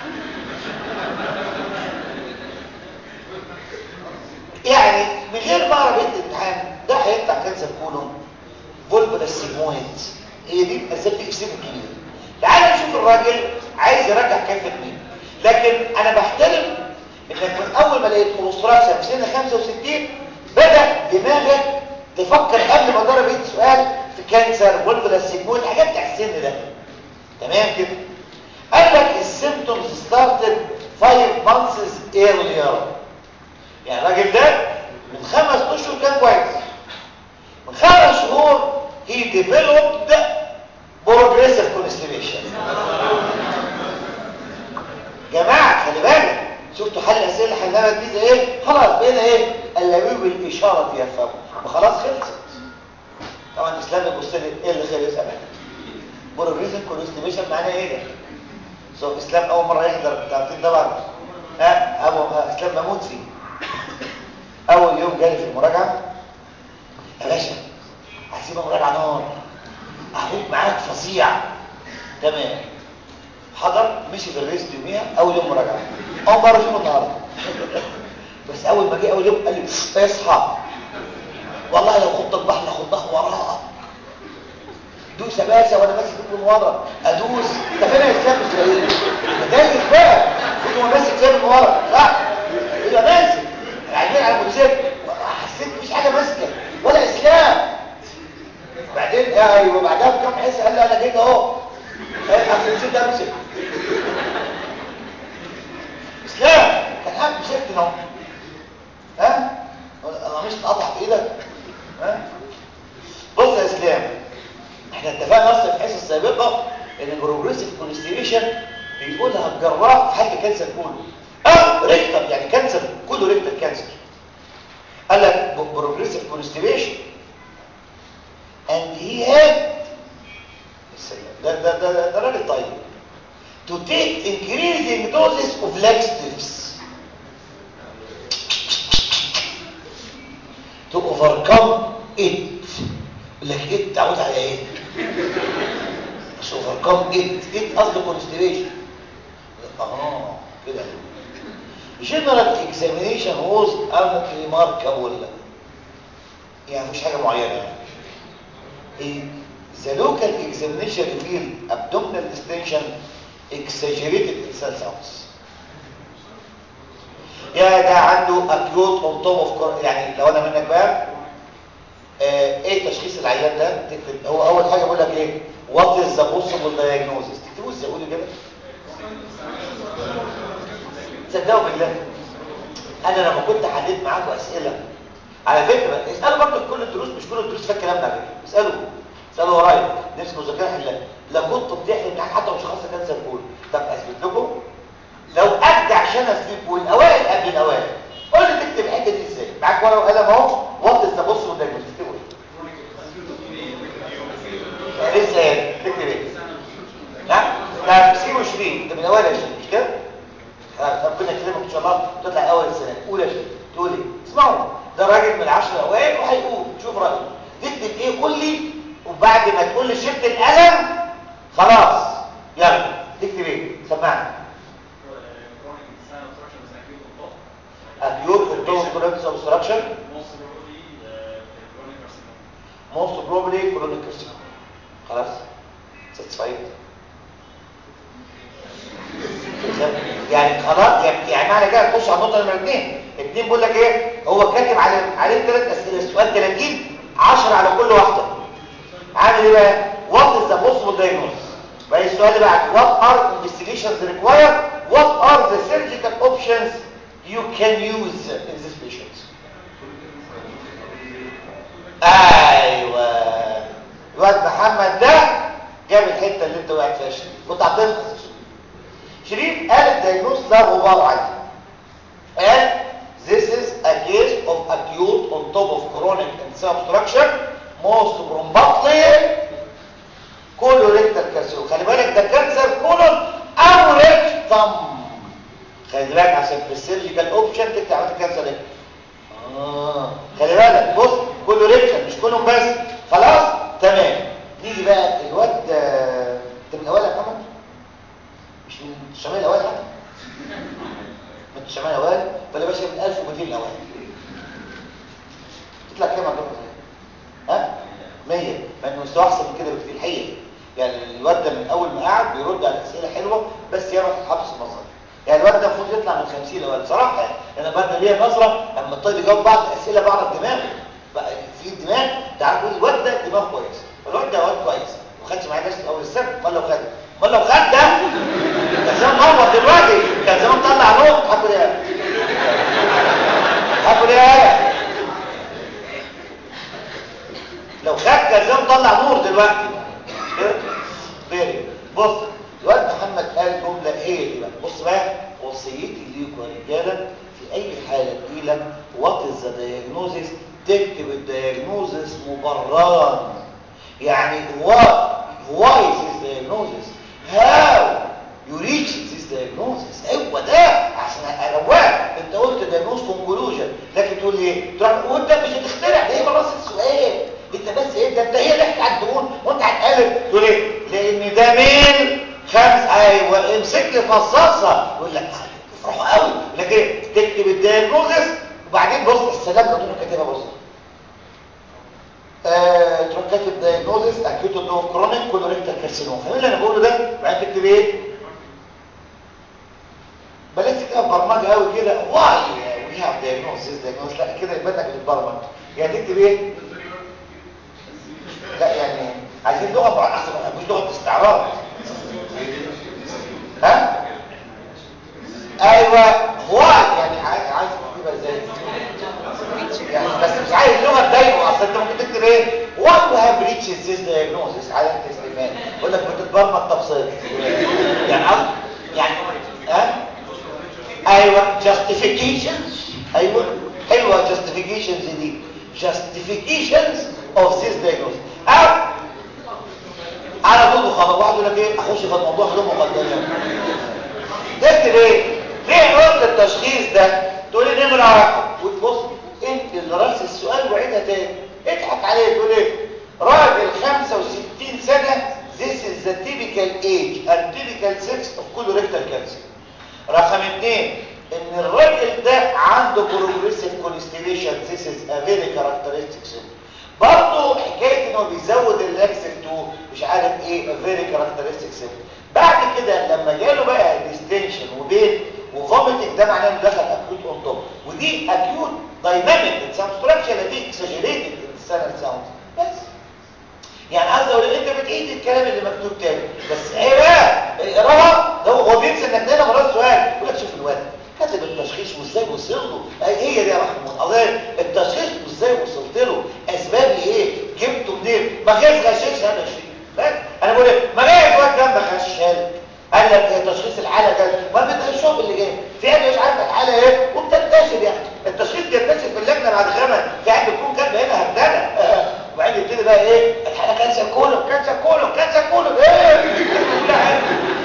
يعني من غير ما اعرف انت الامتحان ده هيطلع كانسر كولون فولفولس سيجمويد هي دي اسباب الافساد الكبير تعال نشوف الراجل عايز يرجع كفه مين لكن انا بحترم انك من اول ما لقيت كولوستراكشن في سن 65 بدا دماغك تفكر قبل ما اضرب ايد سؤال في كانسر فولفولس سيجمويد حاجات بتاع السن ده تمام كده قال لك السيمبتومز ستارتد 5 مانثس ايرلير يعني الراجل ده من خمس اشهر كان كويس من خمس شهور هي ديفلوبد بروجريسيف كونستيبيشن جماعه خلي بالك شفتوا حل الاسئله اللي حلناها دي زي ايه خلاص بقينا ايه اللوي بالاشاره دي يفهموا وخلاص خلصت طبعا الاسلام يبص لي ايه اللي خلص انا بروجريسيف كونستيبيشن معناه ايه ده سو اسلام اول مره يحضر بتاعتين طبعا ها ابو اسلام بموت فيه اول يوم جالي في المراجعه يا باشا هسيبها مراجعه نار اخوك معاك فظيع تمام حضر مشي في الريست يوميها اول يوم مراجعه اول مره اشوفه النهارده بس اول ما جه اول يوم قال لي اصحى والله لو خدت البحر خدها وراها دوس يا باشا وانا ماسك من ورا ادوس انت فين يا اسلام مش لاقيه دايس بقى كنت هو ماسك فين من ورا صح يبقى ماسك عايزين على الموتوسيكل حسيت مفيش حاجه ماسكه ولا اسلام بعدين ايوه بعدها بكام حس قال لي انا جيت اهو اصل نسيت امسك اسلام كان حد مسكت اهو ها انا مش اتقطع في ايدك ها بص يا اسلام احنا اتفقنا اصلا في الحصه السابقه ان البروجريسيف كونستيبيشن بيقولها الجراح في حل كانسر كله اه ريكتر يعني كانسر كله ريكتر كانسر قال لك بروجريسيف كونستيبيشن and he had ده ده ده ده راجل طيب to take increasing doses of laxatives to overcome it لك it تعود على ايه مش overcome it it قصد constellation اه كده general examination was unremarkable يعني مش حاجة معينة يعني the local examination revealed abdominal distension exaggerated in cell sounds يا ده عنده acute on top of يعني لو انا منك بقى آه ايه تشخيص العيان ده تكتب هو اول حاجه بقول لك ايه what is the possible diagnosis تكتبوا ازاي قولي كده صدقوا بالله انا لما كنت حليت معاكم اسئله على فكره اسالوا برضه في كل الدروس مش كل الدروس فاكر كلامنا على فكره اسالوا اسالوا ورايا نفس مذاكره حلها لا كنت بتحلم معاك حتى مش خاصه كانسر كول طب اثبت لكم لو ابدع عشان اثبت والاوائل قبل الاوائل قول لي تكتب الحته دي ازاي معاك ورقه وقلم اهو وات از ذا بوس قدامك تكتبوا ايه لسه ايه تكتب ايه لا لا سيبوا شيرين ده من الاوائل يا شيرين مش كده ربنا يكرمك ان شاء الله تطلع اول السنه قول يا شيخ تقول ايه اسمعوا ده راجل من العشر الاوائل وهيقول شوف رايه تكتب ايه قول لي وبعد ما تقول لي شفت القلم خلاص يلا تكتب ايه سمعني اكيوت most probably chronic carcinoma خلاص satisfied يعني خلاص يعني يعني معنى كده تخش على النقطه نمره 2 الاثنين بيقول لك ايه هو كاتب على عليه ثلاث اسئله السؤال 30 10 على كل واحده عامل ايه بقى what is the possible diagnosis بقى السؤال اللي بعد what are investigations required what are the surgical options you can use in this patient ايوه الواد محمد ده جاب الحته اللي انت وقعت فيها شريف كنت هتنقص شريف قال الدايجنوز لا غبار عليه قال this is a case of acute on top of chronic and obstruction most probably colorectal carcinoma خلي بالك ده كانسر كولون او ريكتم خلي بالك عشان في السيرجيكال اوبشن تكتب عمليه كانسر ريكتم اه خلي بالك بص كله ريكتم مش كولون بس خلاص تمام نيجي بقى الواد انت من الاول يا محمد مش من الشمال الاوائل حتى من الشمال الاوائل ولا باشا من 1200 الاوائل تطلع كام عندكم ها 100 مع انه مستوى احسن من كده بكتير الحقيقه يعني الواد ده من اول ما قعد بيرد على اسئله حلوه بس يعرف حفظ النظر يعني الواد ده المفروض يطلع من 50 الاوائل صراحه يعني انا الواد ده ليا نظره اما الطالب يجاوب بعض الاسئله بعرف دماغه بقى في الدماغ تعرف تقول الواد ده دماغه كويس الواد ده واد كويس ما خدش معايا درس من اول السنه امال لو خد امال لو خد ده كان زمان نور دلوقتي كان زمان طلع نور حبوا ايه حبوا ايه لو خد كان زمان طلع نور دلوقتي غيري بص الواد محمد قال جمله ايه دي بقى بص بقى وصيتي ليكم يا رجاله في اي حاله تجيلك وات از ذا دايجنوزيس تكتب الدايجنوزيس مبررا يعني what why is this diagnosis how you reach this diagnosis هو ده عشان ارواه انت قلت diagnosis conclusion لكن تقول لي ايه تروح وانت مش هتخترع ده هي بس السؤال انت بس ايه ده انت هي ضحك على الدهون وانت هتقلب تقول ايه لان ده ميل خمس ايوه امسك لي فصاصه يقول لك افرحوا قوي لكن ايه تكتب الدايجنوزس وبعدين بص السلام ده دول كاتبها بص آه، تروح كاتب دايجنوزس اكيوت اوف كرونيك كولوريكتال كارسينوما فاهم اللي انا بقوله ده بعدين تكتب ايه بلاش تكتب برمجه قوي كده واي وي هاف دايجنوزس دايجنوزس لا كده يبقى انك بتبرمج يعني تكتب ايه لا يعني عايزين لغه بعد احسن مش لغه استعراض ها ايوه واي يعني عايز عايز تكتبها ازاي يعني بس مش عايز لغه تضايقه اصل انت ممكن تكتب ايه what you have reached this diagnosis على الاستفهام يقول لك بتتبرمج تفصيل يعني عاوز يعني ها ايوه justifications ايوه حلوه justifications دي justifications of this diagnosis او على طول خلاص واحد يقول لك ايه اخش في الموضوع بدون مقدمات تكتب ايه ليه قلت التشخيص ده تقول لي نمره واحد وتبص انت اللي راس السؤال وعيدها تاني اضحك عليه تقول ايه راجل 65 سنة this is the typical age and typical sex of colorectal cancer رقم اثنين ان الراجل ده عنده progressive constipation this is a very characteristic symptom برضه حكاية انه بيزود اللاكسف تو مش عارف ايه a very characteristic symptom بعد كده لما جاله بقى ديستنشن وبين وفوميتنج ده معناه انه دخل اكيوت اون توب ودي اكيوت دايناميك سبستراكشن دي اكسجريتد السنه ساوند بس يعني عايز اقول انت بتعيد الكلام اللي مكتوب تاني بس ايه بقى اقراها ده هو بينسى انك تاني مرات سؤال يقول لك شوف الواد كاتب التشخيص وازاي وصل له هي دي يا محمود قضيه التشخيص وازاي وصلت له اسبابي ايه جبته منين ما جاش غشاش هذا الشيء بس انا بقول ايه ما جاش واد جنبك غشاش قال لك ايه تشخيص الحاله كذا ما بتشوف اللي جاي في حد مش عارف الحاله ايه وبتنتشر يعني التشخيص بينتشر في اللجنه بعد خمس في حد بتكون كاتبه هنا هبدله وبعدين يبتدي بقى ايه الحاله كانسر كولون كانسر كولون كانسر كولون ايه كل حاجه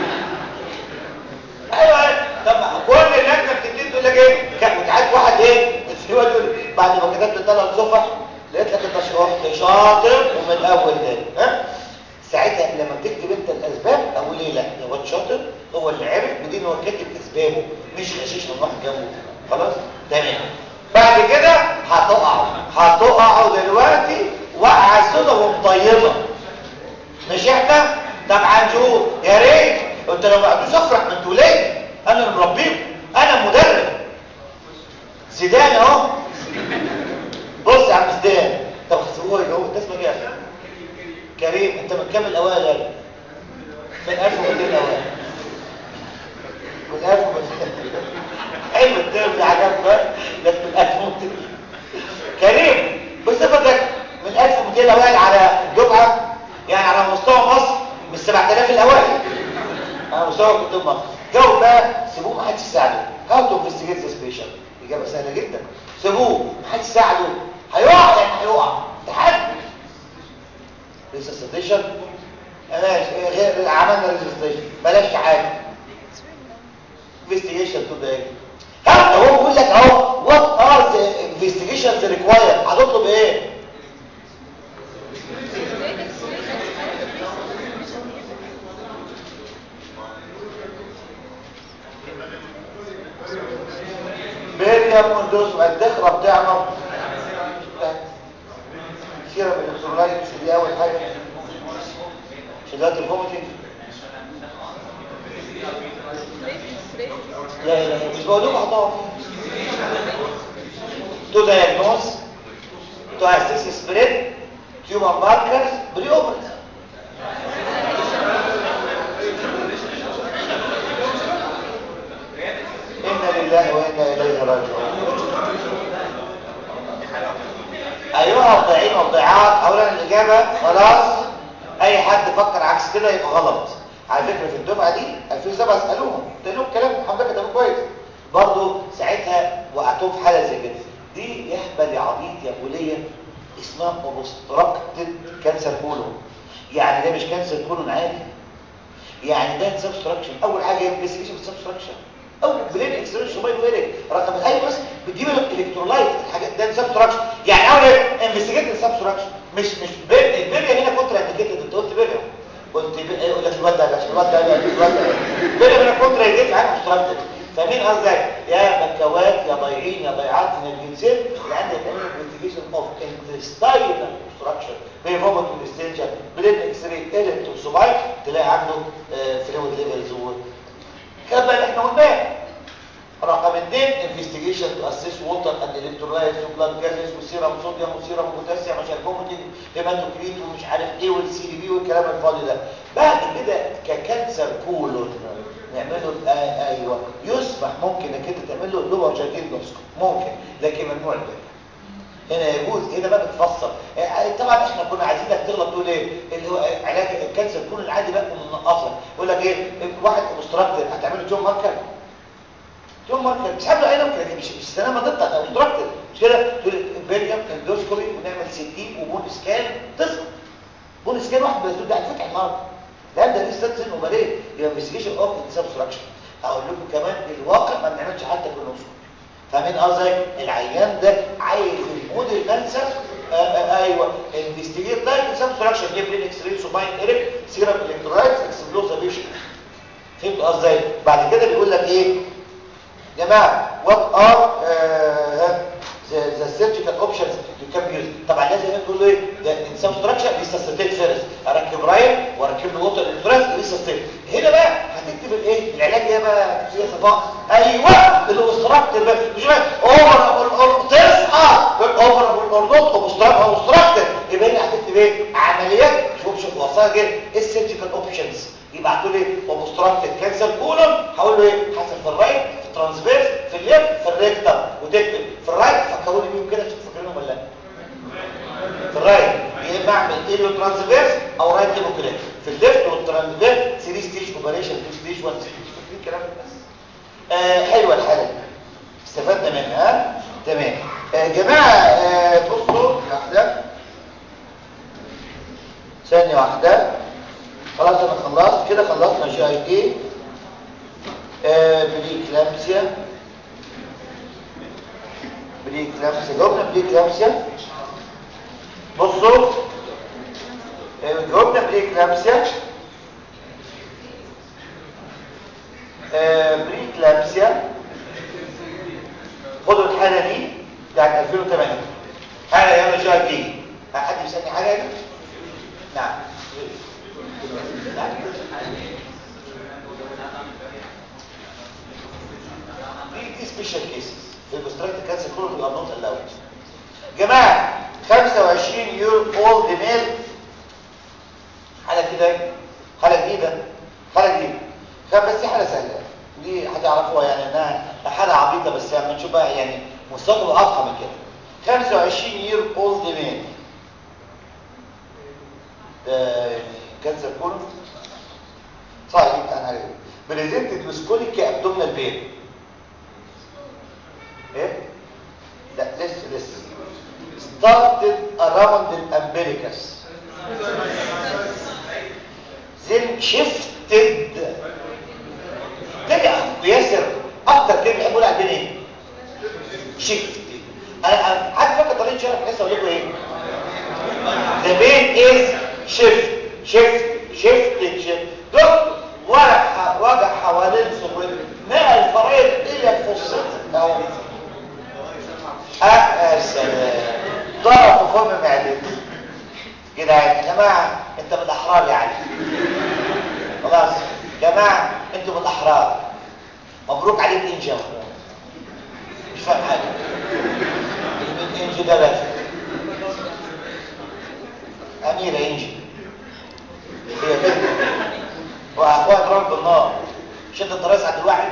ايوه طب كل اللجنه بتبتدي تقول لك ايه كان وتعاد واحد ايه في واد بعد ما كتبت ثلاث صفح لقيت لك انت رحت شاطر ومن اول تاني ها ساعتها لما بتكتب انت الاسباب اقول ايه لا يا واد شاطر هو اللي عرف بدين هو كاتب اسبابه مش غشيش من واحد جنبه خلاص تمام بعد كده هتقعوا هتقعوا دلوقتي وقعه فوق يجاوب انت اسمك ايه كريم انت من كام الاوائل يا غالي من 1200 الاوائل من 1200 حلو الترم ده عجبك لك من 1200 كريم بصفتك من 1200 الاوائل على الدفعه يعني على مستوى مصر من 7000 الاوائل على مستوى كتب مصر جاوب بقى سيبوه ما حدش يساعده هاو تو انفستيجيت ذا سبيشال اجابه سهله جدا سيبوه ما حدش يساعده هيقع يعني هيقع تحدي ريسستيشن ماشي غير عملنا ريسستيشن بلاش حاجه انفستيجيشن تو ده ها هو بيقول لك اهو وات ار ذا انفستيجيشنز ريكوايرد هتطلب ايه بيريم وندوس والدخرة بتاعنا سيرة بالإلكترولايتس دي أول حاجة شدات الفوميتنج لا لا مش بقول لكم هطور تو دايجنوز تو اسيس سبريد تيومر ماركرز بري اوبرت إنا لله وإنا إليه راجعون أيها الضعين والضيعات أولا الإجابة خلاص أي حد فكر عكس كده يبقى غلط على فكرة في الدفعة دي 2007 اسألوهم قلت لهم كلام الحمد لله كتابه كويس برضه ساعتها وقعتهم في حالة زي كده دي يهبل يا عبيط يا بولية اسمها اوبستراكتد كانسر كولون يعني ده مش كانسر كولون عادي يعني ده سبستراكشن اول حاجه انفستيجيشن سبستراكشن اول برين اكستريشن باي ويرك رقم ايوه بس بتجيب الالكترولايت الحاجات ده سبستراكشن يعني اول انفستيجيت سبستراكشن مش مش البريا هنا كونترا انديكيتد انت قلت بريا قلت يقول لك الواد ده عشان الواد ده الواد ده بريا هنا كونترا انديكيتد عن مستراكتد فمين قصدك يا بكوات يا ضايعين يا ضيعات من الجنسين اللي عندك تعمل انفستيجيشن اوف انتستاينال اوبستراكشن بيفومت والستنجر برين اكس راي الكتروسومايت تلاقي عنده فلويد ليفلز كما اللي احنا قلناه رقم اثنين انفستيجيشن تو اسيس ووتر اند الكترولايتس وبلاد جازز وسيرم صوديوم وسيرم بوتاسيوم عشان الفوميتنج هيماتوكريت ومش عارف ايه والسي دي بي والكلام الفاضي ده بعد كده ككانسر كولون نعمله آه ايوه يسمح ممكن انك انت تعمل له لوبر جاكين دوسكو ممكن لكن ممنوع الباقي هنا يجوز هنا بقى بتفصل طبعا احنا كنا عايزينك تغلط تقول ايه اللي هو علاج الكانسر كل العادي بقى منقصه يقول لك ايه واحد اوبستراكتد هتعمله جون ماركر جون ماركر مش عامله عينه لكن مش مش سلامه ضد اوبستراكتد مش كده تقول البريم اندوسكوبي ونعمل سي تي وبون سكان تظهر بون سكان واحد بس ده على فكره المرض لا ده لسه سن امال ايه يبقى انفستيجيشن اوف سبستراكشن هقول لكم كمان الواقع ما بنعملش حتى كولونوسكوبي فاهمين قصدي العيان ده عايز الموديل كانسر ايوه انفستيجيت لايك سبستراكشن جيب اكس راي سوباين ايريك سيرم الكترولايتس اكسبلوزابيشن فهمت قصدي بعد كده بيقول لك ايه يا جماعه وات ار ذا سيرجيكال اوبشنز يو كان يوز طبعا لازم تقول له ايه ده سبستراكشن ريسستيت فيرست اركب رايل واركب له ووتر الكترولايتس ريسستيت هنا بقى هتكتب الايه العلاج ايه بقى يا صفاء ايوه الاوستراكتيف مش اوفر تصحى اوفر اوردوت اوبستراكتيف يبقى هنا هتكتب ايه عمليات شوف شوف وصايا كده السيرجيكال اوبشنز يبعتوا لي اوبستراكتيف كانسر كولون هقول له ايه حسب في الرايت في الترانسفيرس في الليفت في الريكتم وتكتب في الرايت فكروا لي بيهم كده فاكرينهم ولا لا في الرايت يا اما اعمل ايلو ترانسفيرس او رايت ديموكرات في الليفت والترانسفيرس 3 ستيج اوبريشن 2 ستيج 1 ستيج فاكرين الكلام ده بس آه حلوه الحاله دي استفدنا منها تمام يا آه جماعه آه بصوا واحده ثانيه واحده خلاص انا خلصت كده خلصنا جي اي دي بريكلامسيا بريكلامسيا جاوبنا بريكلامسيا بصوا جاوبنا بريكلامسيا بريكلامسيا خدوا الحالة دي بتاعت 2008 حالة يلا جي اي دي حد بيسألني حاجة هنا؟ نعم نعم دي دي سبيشال كيسز في البستراكت كانسر كله في الارنوت الاول جماعه 25 يورو الصوت واضحه من كده 25 year old man ده كانسر كولون صحيح جبت انا عليه بريزنتد وسكوليك ابدومينال بين ايه لا لسه لسه started around the umbilicus then shifted تبقى ياسر اكتر كلمه بيحبوا على البين ايه شيفت انا عارف فاكر طريقه شرح لسه اقول لكم ايه the pain is shift shift shift shift دكتور وجع وجع حوالين صدرك نقل الفريق الى الفصل اهو اه سلام ضرب في فم معدتي كده يا جماعه انت من الاحرار يعني خلاص جماعه انتوا من الاحرار مبروك عليك انجي يا اخوان مش فاهم حاجه كلمه انجي ده بس اميره انجي هي كده واخوها ضرب بالنار شد الطريق عند الواحد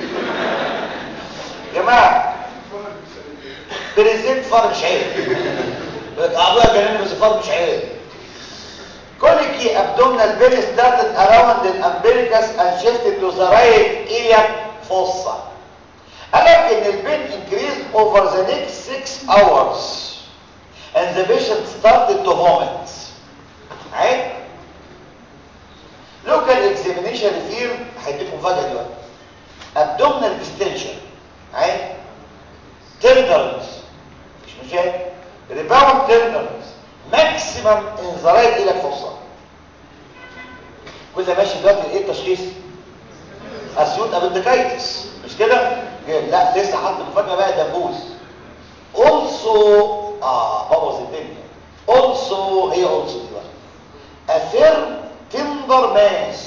جماعه بريزنت فار مش عيب ابويا جناني بس فار مش عيب كوليكي abdominal vein started around the umbilicus and shifted to the right iliac fossa قال لك ان البين increased over the next six hours and the patient started to vomit عيب local examination revealed هيديكم مفاجاه دلوقتي abdominal distension عيب tenderness مش مشاكل rebound tenderness maximum in the right iliac fossa كل ماشي دلوقتي ايه التشخيص اسيوت ابندكايتس مش كده لا لسه حط مفاجاه بقى دبوس also اه بوظ الدنيا also هي also دي بقى a firm tender mass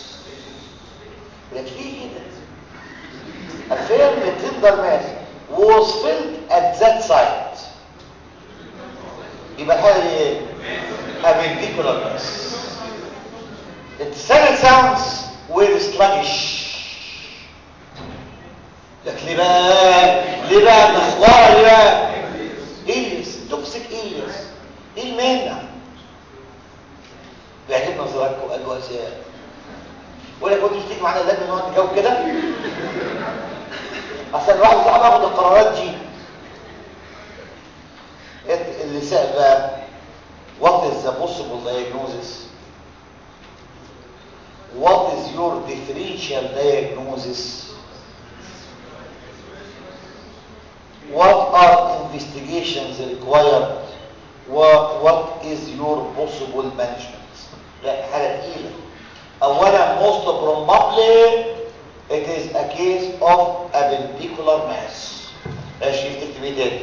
لك ليه كده a firm tender mass was filled at that site يبقى الحاله دي ايه appendicular mass the silent sounds were sluggish لك ليه بقى ليه بقى النخوار ليه بقى إليس توكسيك إليس ايه المانع بيعجبنا نظراتكم قالوا ازياء ولا كنت تيجي معانا اللجنه نقعد نجاوب كده اصل الواحد صعب ياخد القرارات دي اللي سأل بقى what is the possible diagnosis what is your differential diagnosis what are investigations required what, what is your possible management لا حاجة تقيلة اولا most probably it is a case of appendicular mass ماشي تكتب ايه تاني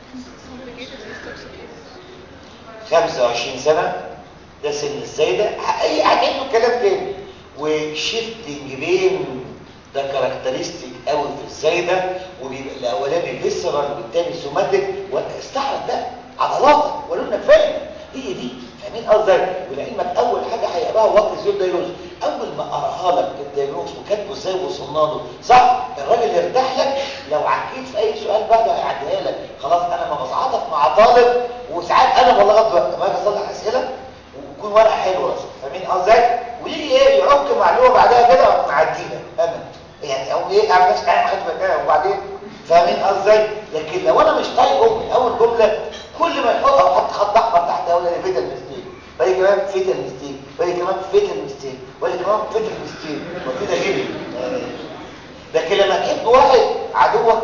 25 سنة ده سن الزايدة اي هتعيد له الكلام تاني وشيفتنج بين ده كاركترستيك قوي في الزايدة وبيبقى الاولاني فيسرال والتاني سوماتيك واستحرق ده عضلاتك ولونك فاهم هي دي فاهمين قصدي ولعلمك اول حاجه هيقراها وقت زيور دايلوز اول ما قراها لك الدايلوز وكاتبه ازاي وصلنا له صح الراجل يرتاح لك لو عكيت في اي سؤال بعده هيعديها لك خلاص انا ما بتعاطف مع طالب وساعات انا والله غلط ما اجي اصلح اسئله ويكون ورقه حلوه فاهمين قصدي ويجي ايه يعك معلومه بعدها كده واقوم معديها انا يعني او ايه اعمل نفسي انا خدت بالي وبعدين فاهمين قصدي لكن لو انا مش طايقه من اول جمله كل ما يحط او حط خط احمر تحت اقول انا فيتال ميستيك وادي كمان فيتال ميستيك وادي كمان فيتال ميستيك وادي كمان فيتال ميستيك وكده جري لكن لما تحب واحد عدوك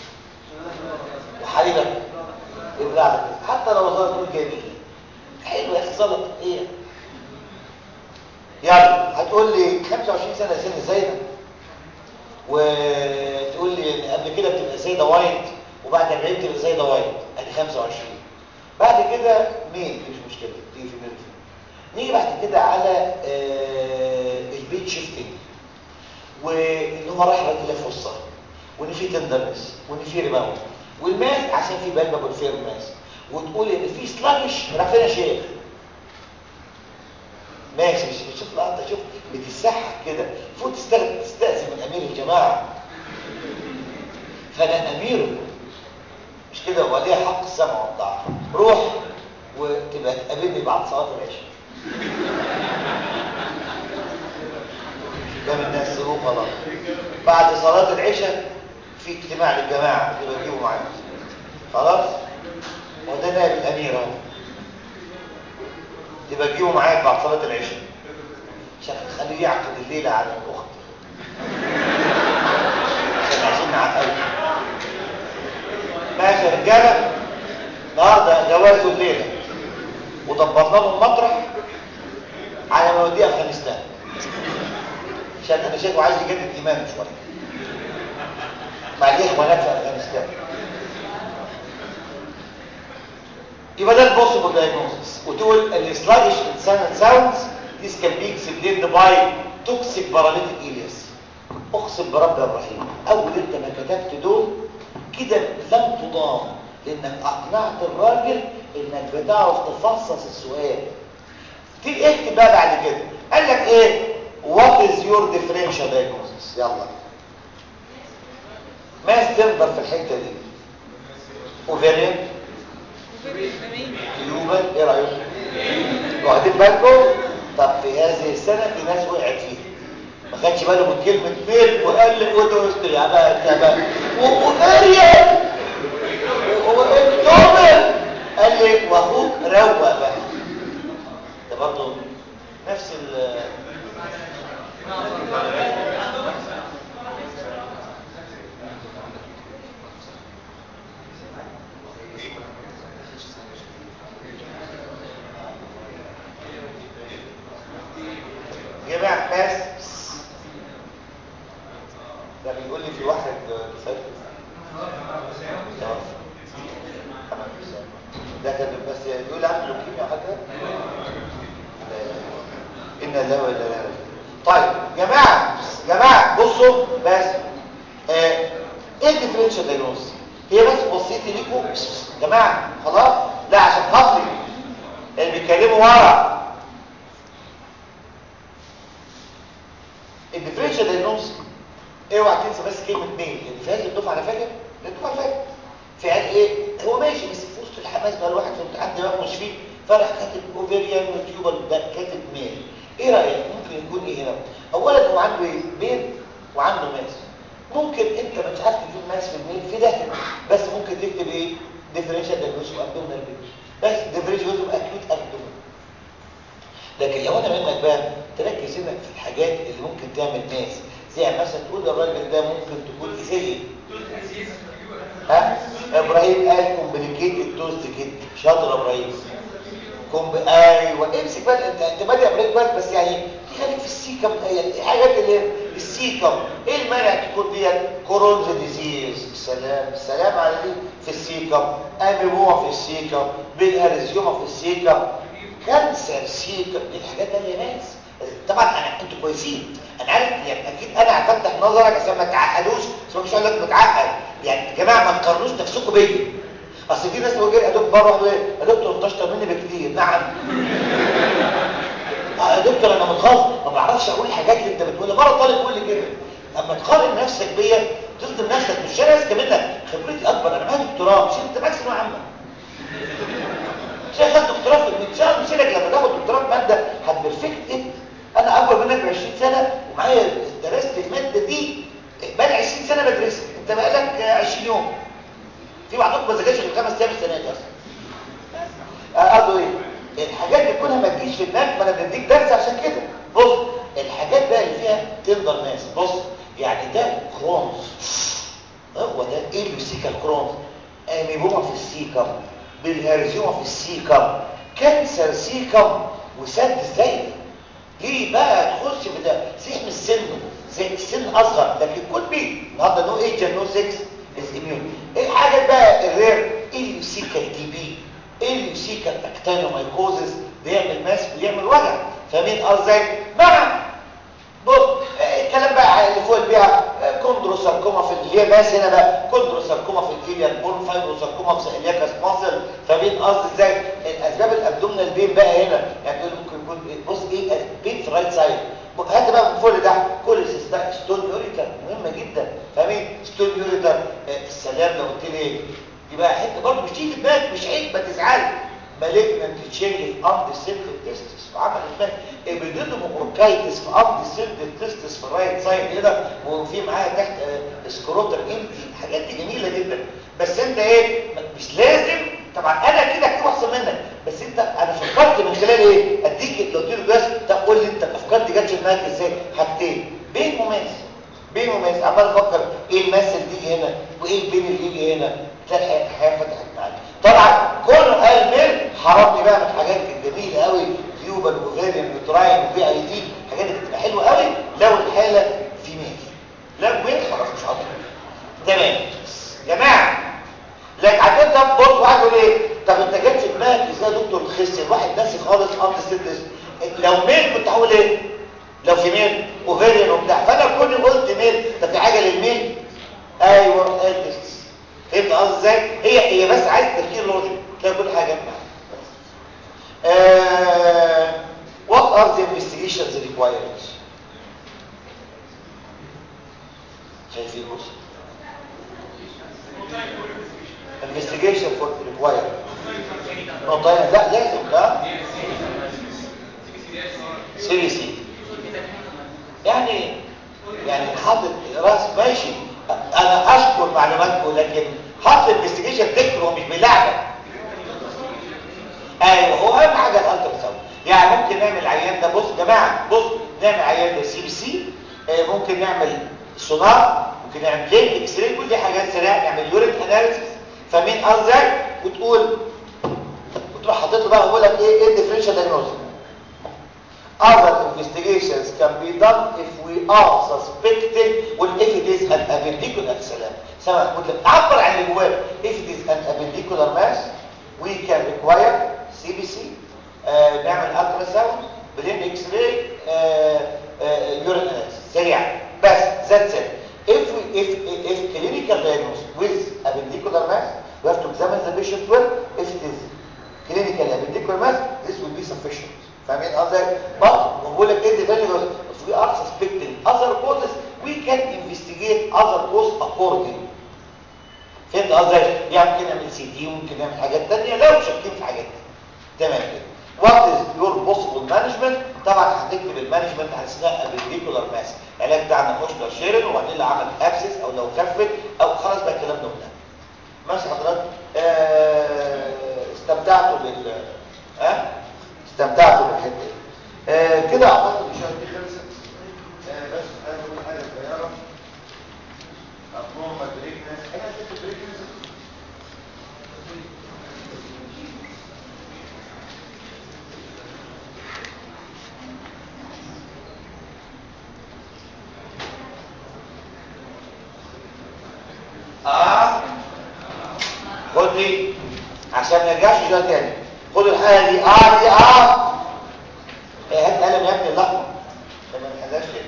وحبيبك يبقى على كده حتى لو ظهر جميل حلو يا اخي ظلط ايه يلا هتقول لي 25 سنه سن زايده وتقول لي ان قبل كده بتبقى زايده وايت وبعد 40 تبقى زايده وايت ادي 25 بعد كده مين مش مشكله تيجي في مين نيجي بعد كده على آه البيت شيفتنج وان هو رايح الى فرصه وان في تندرنس وان في ريباوند والماس عشان في بالباب والفير ماس وتقول ان في سلاجش راح فين يا شيخ ماشي مش شوف لا انت شوف بتسحك كده فوت تستأذن من امير الجماعه فانا اميره كده وليها حق السمع والطاعه روح وتبقى تقابلني بعد صلاه العشاء قدام الناس سيبوه خلاص بعد صلاه العشاء في اجتماع للجماعه تبقى تجيبوا معايا خلاص وده نائب الامير اهو تبقى تجيبوا معايا بعد صلاه العشاء عشان تخليه يعقد الليله على الاخت عشان عايزين نعقد ماشي يا رجاله النهارده جواز الليله وظبطنا لهم مطرح على ما يوديه افغانستان عشان انا شايفه عايز يجدد ايمانه شويه مع الاخوه هناك في افغانستان يبقى ده البوسيبل دايجنوستس وتقول السلاجش انسان ساوندز this can be explained by toxic paralytic ileus اقسم برب يا ابراهيم اول انت ما كتبت دول كده لم تضام لانك اقنعت الراجل انك بتعرف تفصص السؤال تيجي اكتب بقى بعد كده قال لك ايه what is your differential diagnosis يلا ماس تقدر في الحته دي اوفيريان كيوبا ايه رايكم واخدين بالكم طب في هذه السنه في ناس وقعت فيها ما خدش باله من كلمه ميل وقال لي ودوست يا بقى انت بقى اوفيريان واكتوبر قال لي واخوك روق بقى ده برضه نفس ال جماعة باس ده بيقول لي في واحد دفعت ده كان بس يقول لي عنده لوكيميا او حاجه ان لا ولا لا طيب جماعه جماعه بصوا بس آه، ايه الديفرنشال دايجنوز هي بس بسيطه ليكم جماعه خلاص لا عشان خاطري اللي بيتكلموا ورا الديفرنشال دايجنوز اوعى تنسى بس كلمه ميل اللي في هذه الدفعه انا فاكر الدفعه اللي فاتت في قال ايه هو ماشي بس في وسط الحماس بقى الواحد في الامتحان دماغه مش فيه فراح كاتب اوفيريان وتيوبال كاتب ميل ايه رايك ممكن يكون ايه هنا اولا هو عنده ايه ميل وعنده ماس ممكن انت مش عارف تجيب ماس في الميل في ده بس ممكن تكتب ايه ديفرنشال دايجنوز ابدومينال بيج بس ديفرنشال اكيوت ابدومين لكن لو انا منك بقى تركز انك في الحاجات اللي ممكن تعمل ماس زي مثلا تقول للراجل ده ممكن تكون زي ها ابراهيم قال كومبليكيتد توست كده شاطر يا ابراهيم كومب ايوه امسك بقى انت انت بادئ ابراهيم بس بس يعني خليك في السيكم يعني الحاجات اللي السيكم ايه المانع تكون ديت كورونز ديزيز سلام سلام على دي في السيكم اميبوما في السيكم بالاريزيوما في السيكم كانسر سيكم دي الحاجات دي يا ناس طبعا انا انتوا كويسين انا عارف يعني اكيد انا هفتح نظرك عشان ما تعقدوش بس ما فيش اقول لك متعقد يعني يا جماعه ما تقارنوش نفسكم بيا اصل في ناس تقول لي يا دكتور بره يقول ايه يا دكتور انت اشطر مني بكتير نعم اه يا دكتور انا متغاظ ما بعرفش اقول الحاجات اللي انت بتقولها مره طالب يقول لي كده اما تقارن نفسك بيا تظلم نفسك مش انا اذكى منك خبرتي اكبر انا معايا دكتوراه مش انت معاك ثانويه عامه شيخ خد دكتوراه في ان شاء الله مش لك لما تاخد دكتوراه في ماده هتبرفكت انت انا اكبر منك ب 20 سنه ومعايا درست الماده دي بقى 20 سنه بدرسها انت بقالك 20 يوم في بعضكم ما ذاكرش غير خمس ايام السنه دي اصلا قصده ايه الحاجات اللي كلها ما تجيش في دماغك ما انا بديك درس عشان كده بص الحاجات بقى اللي فيها تندر ناس بص يعني ده كرونز هو ده ايه اللي كرونز اميبوما في السيكم بالهرزيوما في السيكم كانسر سيكم وسد الزيت ليه بقى تخش بده سيح من السن زي السن اصغر لكن كل بيه النهارده نو ايج نو 6 از اميون ايه الحاجات بقى الرير اليوسيكال تي بي اليوسيكال اكتانومايكوزس بيعمل ماس ويعمل وجع فاهمين ازاي مع بص الكلام بقى اللي فوق بيها كوندروساركوما في اللي هي ماس هنا بقى كوندروساركوما في الإيليان بون فايبروساركوما في الإلياكاس ماسل فاهمين قصدي ازاي الاسباب الابدومينال بين بقى هنا يعني تقول ممكن يكون بص ايه بين في رايت سايد هات بقى من فوق ده كل ستون يوريتر مهمه جدا فاهمين ستون يوريتر السلام لو قلت لي دي بقى حته برضه مش تيجي في بالك مش عيب ما تزعلش مالجنت تشينج في امد السيلف تيستس وعمل اسمها ابيديدوموكايتس في امد السيلف تيستس في الرايت سايد هنا وفي معاها تحت سكروتر امتي الحاجات دي جميله جدا بس انت ايه مش لازم طبعا انا كده اكتب احسن منك بس انت انا فكرت من خلال ايه اديك لو قلت له بس طب قول لي انت الافكار دي جت في دماغك ازاي حاجتين بين مميز بين مميز عمال افكر ايه المثل اللي يجي هنا وايه البين اللي يجي هنا تلاقي الحياه فتحت معاك طبعا كله قال ميل حرمني بقى من حاجات كانت جميله قوي تيوبال وفيريان وتراين وبي اي دي حاجات بتبقى حلوه قوي لو الحاله في ميل لا ميل خلاص مش هقدر تمام يا جماعه لك عشان طب بص واحد يقول ايه طب انت جت في دماغك ازاي يا دكتور تخس الواحد ناسي خالص امر ستيدس لو ميل كنت هقول ايه لو في ميل اوفيريان وبتاع فانا كل قلت ميل طب في حاجه للميل ايوه ادس فهمت قصدي ازاي هي هي بس عايز تفكير لوجيك تلاقي كل حاجه معاك uh, what are the investigations required شايفين بص investigation for required no طيب لا لازم ده سي بي سي يعني يعني حاطط راس ماشي انا اشكر معلوماتكم لكن حط الانفستيجيشن تكتب هو مش بيلعبك ايوه هو اهم حاجه الالترا ساوند يعني ممكن نعمل عيان ده بص يا جماعه بص نعمل عيان ده سي بي سي ممكن نعمل سونار ممكن نعمل بلين اكس راي كل دي حاجات سريعه نعمل يوريت اناليسيس فمين قصدك وتقول وتروح حاطط له بقى يقول لك ايه ايه الديفرنشال دايجنوستس other investigations can be done if we are suspecting well if it is an appendicular سلام سامع محمود لك عبر عن اللي جواه if it is an appendicular mass we can require CBC آه نعمل ultrasound بلين اكس راي يورين اناليسيس سريع بس that's it if we if if clinical diagnosis with appendicular mass we have to examine the patient well if it is clinical appendicular mass this will be sufficient فاهمين قصدي but بقول لك ايه the if we are suspecting other causes we can investigate other causes according فهمت قصدي يعني ممكن نعمل سي دي ممكن نعمل حاجات ثانيه لو شاكين في حاجات تانية تمام كده what is your possible management طبعا هتكتب المانجمنت على اسمها appendicular mass العلاج بتاعنا خش شيرن وبعدين لو عمل ابسس او لو خفت او خلاص بقى الكلام ده قلناه ماشي حضرتك آه استمتعتوا بال ها آه؟ استمتعتوا بالحته دي آه كده اعتقد الشهر دي خلصت آه بس عايز اقول حاجه صغيره ابنورمال بريكنس انا شفت بريكنس اه خد دي عشان ما يرجعش ده تاني خد الحاله دي اه دي اه ايه هات قلم يا ابني الاحمر لما ما نحلهاش كده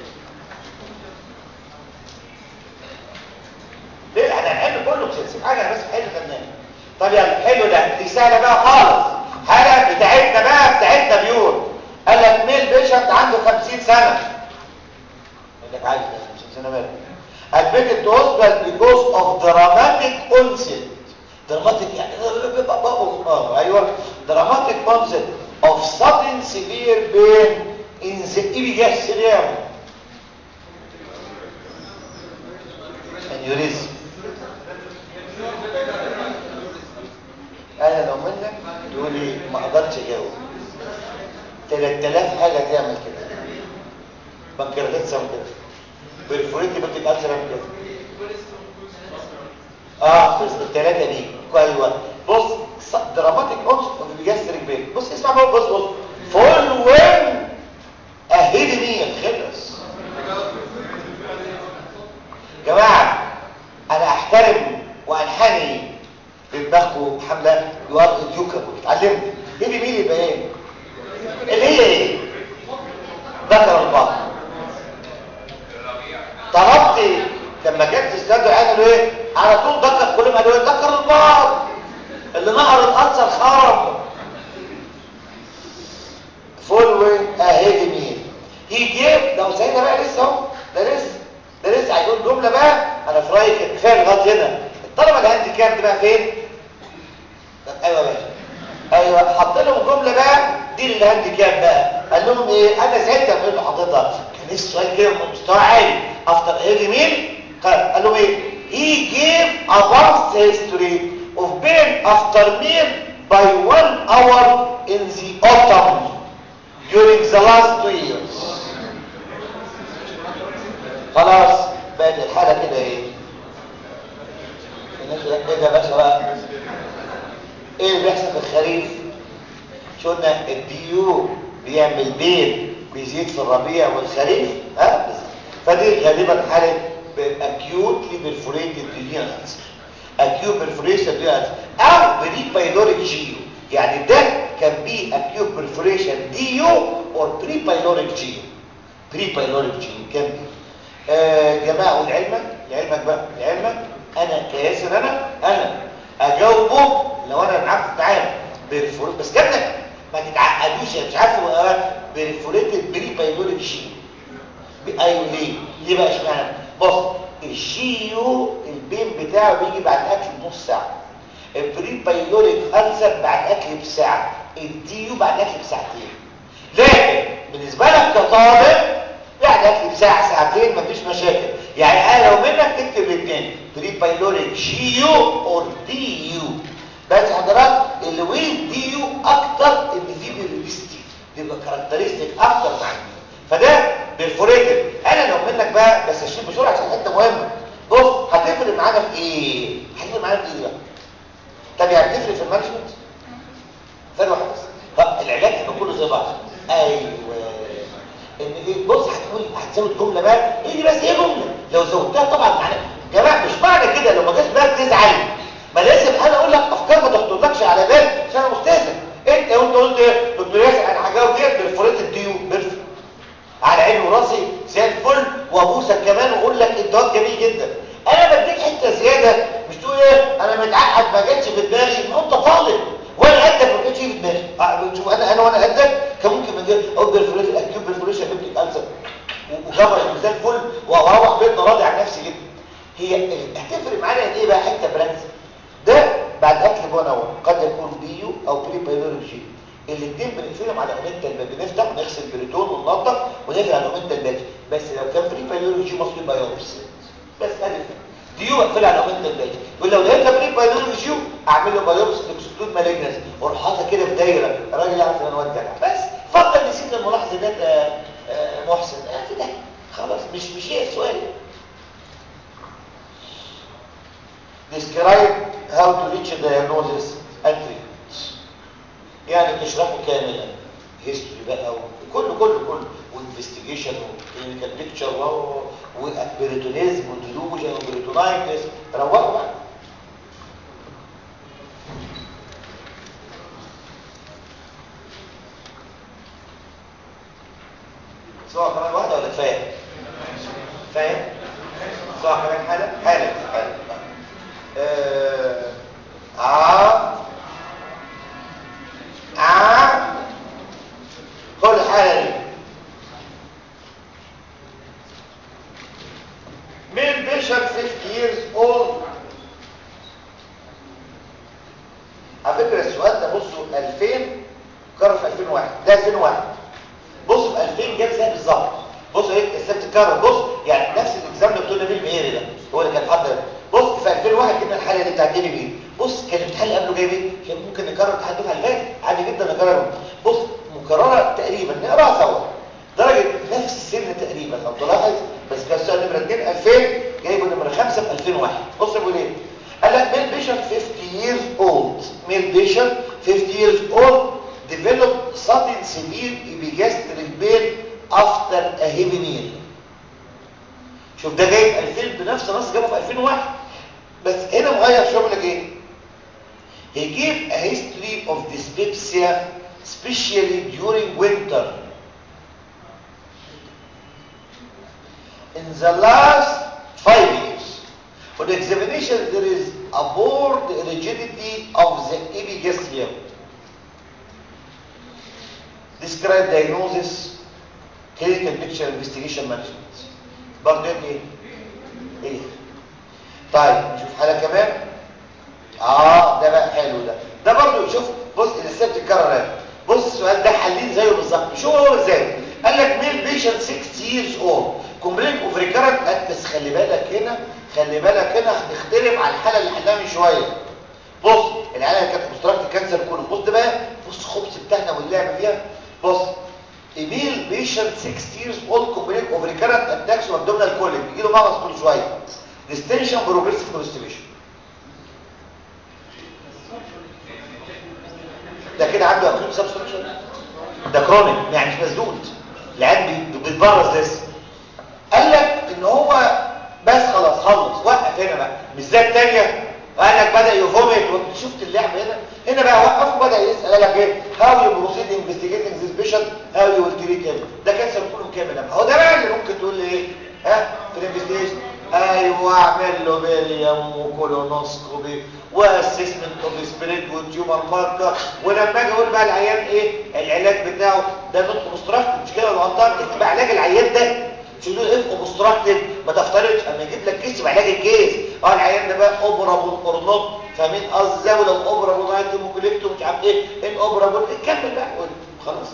ليه احنا هنحل كله بسلسل حاجه بس حل فنان طب يلا حلو ده دي سهله بقى خالص حاجه بتاعتنا بقى بتاعتنا بيور قال لك ميل بيشنت عنده 50 سنه قال لك عايز 50 سنه مال admitted to hospital because of dramatic onset dramatic يعني اه ايوه dramatic onset of sudden severe pain in the epigastrium aneurysm انا لو منك تقول لي ما اقدرش اجاوب 3000 حاجه تعمل كده بنكرتات سام كده برفوريتي بنتك ألسر عامل كده اه الثلاثه دي ايوه بص دراماتيك اونست اوف بيجاستريك بين بص اسمع بقى بص بص فول وين اهدي مين خلص جماعه انا احترم وانحني لدماغكم حمله يوار ديوكا اتعلمت ايدي مين يبقى ايه اللي هي ايه ذكر البطن طلبت لما جت استاذ قالوا ايه على طول دكر كلهم قالوا ايه دكر البعض اللي نهر الانصر خرم فول وين اهدي مين يجيب لو سيدنا بقى لسه اهو ده لسه ده لسه هيقول جمله بقى انا في رايي كفايه لغايه هنا الطلبه اللي عندي كام بقى فين ايوه حط لهم جمله بقى دي الهاند كاب بقى قال لهم ايه انا زعلت لما انتوا حاططها كان السؤال كده من مستوى عالي افتر هيفي ميل قال لهم ايه he gave a vast history of pain after meal by one hour in the autumn during the last two years خلاص بقت الحالة كده ايه الناس ايه ده باشا بقى ايه اللي بيحصل في الخريف شو قلنا الديو بيعمل بيض بيزيد في الربيع والخريف ها فدي غالبا حاله acutely perforated duodenal ulcer acute perforation duodenal ulcer او بري بايلوريك جيو يعني ده كان بي acute perforation ديو or بري بايلوريك جيو بري بايلوريك جيو كان بي آه جماعه ولعلمك لعلمك بقى لعلمك انا كياسر انا انا اجاوبه لو انا معاك في التعامل بالفور بس كده ما تتعقدوش مش عارف بالفوريتد بري بايلوريك جيو ايوه ليه ليه بقى اشمعنى بص الجيو البين بتاعه بيجي بعد الاكل بنص ساعه البري بايلوريك ألسر بعد الاكل بساعه الديو بعد الاكل بساعتين لكن بالنسبه لك كطالب بعد الاكل بساعه ساعتين مفيش مشاكل يعني انا لو منك تكتب الاثنين بري بايلوريك جيو اور ديو بس حضرتك اللي ويز ديو اكتر اللي فيه بيريستي بيبقى كاركترستيك اكتر مع الديو فده بالفوريتد انا لو منك بقى بس اشيل بسرعه عشان حته مهمه بص هتفرق معانا في ايه هتفرق معانا في ايه بقى طب يعني تفرق في المانجمنت فرق واحد بس طب العلاج هيبقى كله زي بعض ايوه ان ايه بص هتقول هتزود جمله بقى ايه دي بس ايه جمله لو زودتها طبعا معناها يا جماعه مش معنى كده لو ما جاش بالك تزعل ما لازم انا اقول لك افكار ما تخطرلكش على بال عشان انا مختزن انت وانت قلت ايه دكتور ياسر انا هجاوب ديت بالفوريتد ديو بيرفكت على عيني وراسي زي الفل وابوسك كمان واقول لك الدواء جميل جدا انا بديك حته زياده مش تقول ايه انا متعقد ما جاتش في دماغي ما انت طالب وانا قدك ما جاتش في دماغي شوف انا انا وانا قدك كان ممكن من غير اقول بالفلوس الاكيوب بالفلوس جبت لك السر وجبر زي الفل واروح بيتنا راضي عن نفسي جدا هي هتفرق معانا ايه بقى حته براكتس ده بعد اكل بون قد يكون بيو او بري بايولوجي الاثنين بنقفلهم على اومنتا الباب بنفتح ونغسل بريتون وننظف ونقفل على اومنتا الباب بس لو كان فري بايولوجي مصري بايوبس بس الف ديو اقفل على اومنتا الباب يقول لو لقيت فري بايولوجي اعمل له بايوبس اكسكلود مالجنس واروح حاطط كده في دايره الراجل يعرف ان انا ودع بس فضل نسيت الملاحظه ديت محسن في ده خلاص مش مش هي السؤال describe how to reach a diagnosis and treatment يعني تشرحه كاملا هيستوري بقى وكله كله كله وانفستيجيشن وكلينيكال بيكتشر وبريتونيزم وديلوجن وبريتونايتس روقوا بقى سواء كمان واحدة ولا كفاية؟ فاهم؟ سواء كمان حالة؟ حالة حالة آه آه آه خد الحالة دي male patient 50 years old على فكرة السؤال ده بصوا 2000 كرر في 2001 ده 2001 بصوا في 2000 جاب زي بالظبط بصوا ايه السبت اتكرر بص يعني نفس الاكزام اللي بتقول نبيل مهيري ده هو اللي كان حاضر بص في 2001 جبنا الحاله دي بتاعت نبيل مهيري بص كان الامتحان اللي قبله جايب ايه كان ممكن نكرر امتحان الدفعه اللي فاتت عادي جدا نكرره بص مكرره تقريبا نقراها سوا درجه نفس السن تقريبا لو تلاحظ بس كان السؤال نمره 2 2000 جايبه نمره 5 في 2001 بص بيقول ايه قال لك ميل بيشنت 50 years old ميل بيشنت 50 years old developed sudden severe epigastric pain after a heavy meal شوف ده جايب 2000 بنفس النص جابه في 2001 بس هنا مغير شغلك ايه he gave a history of dyspepsia especially during winter in the last five years on examination there is a board rigidity of the epigastrium describe diagnosis clinical picture investigation management برضه ايه ايه طيب نشوف حاجه كمان اه ده بقى حلو ده ده برضه شوف بص الاسئله بتتكرر يعني بص السؤال ده حلين زيه بالظبط شو هو ازاي قال لك ميل بيشنت 6 years old كومبلين اوف ريكارنت بس خلي بالك هنا خلي بالك هنا هتختلف عن الحاله اللي حلناها من شويه بص العيله اللي كانت مستراكت كانسر كله بص ده بقى بص خبز بتاعنا واللعب فيها بص ايميل بيشنت 6 years old كومبلين اوف ريكارنت اتاكس وابدومينال كوليك بيجي له مغص كل شويه ديستنشن بروجريسيف كونستيبيشن ده كده عنده اكيوت سبستراكشن ده كرونيك يعني مش مسدود العين بيتبرز لسه قال لك ان هو بس خلاص خلص وقف هنا بقى مش زي الثانيه قال لك بدا يفومت وانت شفت اللعب هنا هنا بقى وقف وبدا يسال قال لك ايه هاو يو بروسيد انفستيجيتنج ذيس بيشنت هاو يو ويل تريت هيم ده كانسر كله كامل هو ده بقى اللي ممكن تقول لي ايه ها في الانفستيجيشن ايوه اعمل له بيليوم وكولونوسكوبي واسسمنت اوف سبريد وتيومر ماركر ولما اجي اقول بقى العيان ايه العلاج بتاعه ده نوت اوبستراكتيف مش كده ولا غلطان اكتب علاج العيان ده تقول ايه اوبستراكتيف ما تفترضش اما يجيب لك كيس بعلاج الكيس اه العيان ده بقى اوبرابل اور نوت فاهمين قصدي ولو اوبرابل رايت هيموكليكتو مش عارف ايه ان اوبرابل كمل بقى قول خلاص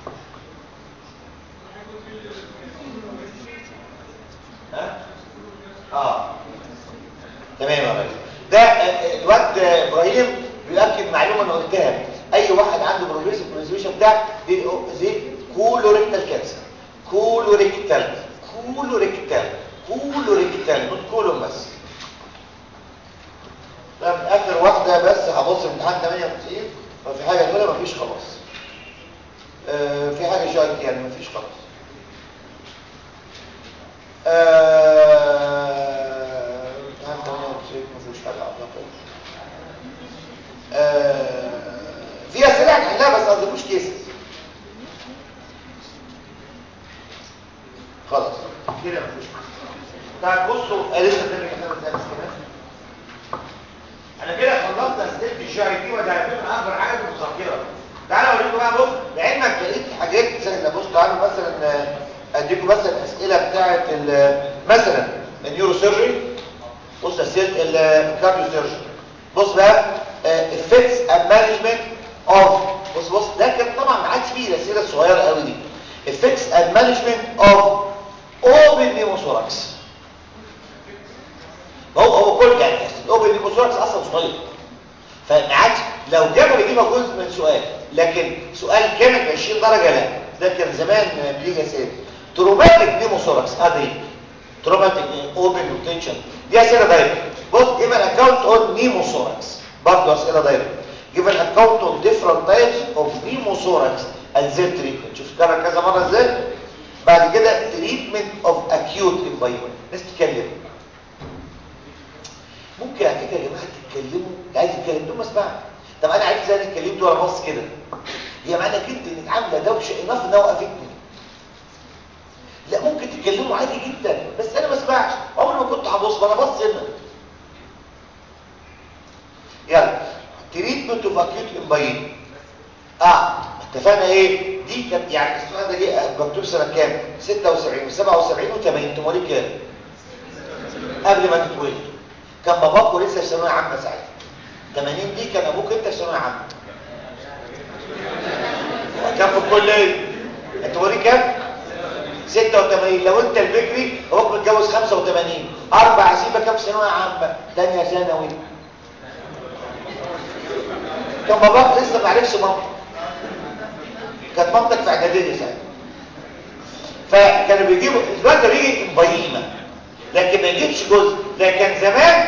ها اه تمام يا ريس ده الواد ابراهيم بيؤكد معلومه انا قلتها اي واحد عنده بروجريسيف بريزيشن بتاع دي زي كولوريكتال كانسر كولوريكتال كولوريكتال كولوريكتال نوت كولون بس طب اخر واحده بس هبص امتحان 98 ما في حاجه كده مفيش خلاص آه في حاجه شايك يعني مفيش خلاص آه امتحان 98 مفيش حاجه اعتقد آه في اسئله هنحلها بس ما تضيفوش كيسز خلاص كده مفيش طيب بصوا لسه تاني كده زي كده انا كده خلصت اسئله الجي اي تي ودعيتكم اكبر حاجه في المذاكره تعالوا اوريكم بقى بص لعلمك لقيت حاجات سهله بص تعالوا مثلا اديكم مثلا الاسئله بتاعه مثلا النيورو سيرجري بص اسئله الكارديو سيرجري بص بقى effects and management of بص بص ده كان طبعا ما عادش فيه الاسئله الصغيره قوي دي effects and management of open pneumothorax هو هو كل يعني الاوبن نيموثوركس اصلا صغير فما عادش لو جابوا يجيبها جزء من سؤال لكن سؤال كامل 20 درجه لا ده كان زمان بيجي اسئله تروماتيك نيموثوركس ادي تروماتيك اوبن روتيشن دي اسئله دايركت بص جيب ان اكونت اون نيموثوركس برضه اسئله دايركت جيب ان اكونت اون ديفرنت تايبس اوف نيموثوركس اند زي تريتمنت شوف كرر كذا مره ازاي بعد كده تريتمنت اوف اكيوت انفايرمنت ناس تتكلم ممكن على فكره يا جماعه تتكلموا عايز يتكلم دول ما اسمع طب انا عايز ازاي اتكلمت ولا بص كده هي معنى كده انك عامله دوشه انف انها وقفتني لا ممكن تتكلموا عادي جدا بس انا ما اسمعش عمري ما كنت هبص وانا بص هنا يلا تريتمنت اوف اكيوت امباين اه اتفقنا ايه دي كانت يعني السؤال ده جه مكتوب سنه كام 76 و77 و80 انتوا مواليد كام قبل ما تتولد كان باباكو لسه في ثانويه عامه ساعتها 80 دي كان ابوك انت في ثانويه عامه كان في الكليه انت وريك كام 86 لو انت البكري ابوك متجوز 85 اربع سيبه كام ثانويه عامه ثانيه ثانوي كان باباك لسه ما عرفش مامتك كانت مامتك في اعداديه ساعتها فكانوا بيجيبوا الواد ده بيجي مبيمه لكن ما يجيبش جزء لكن زمان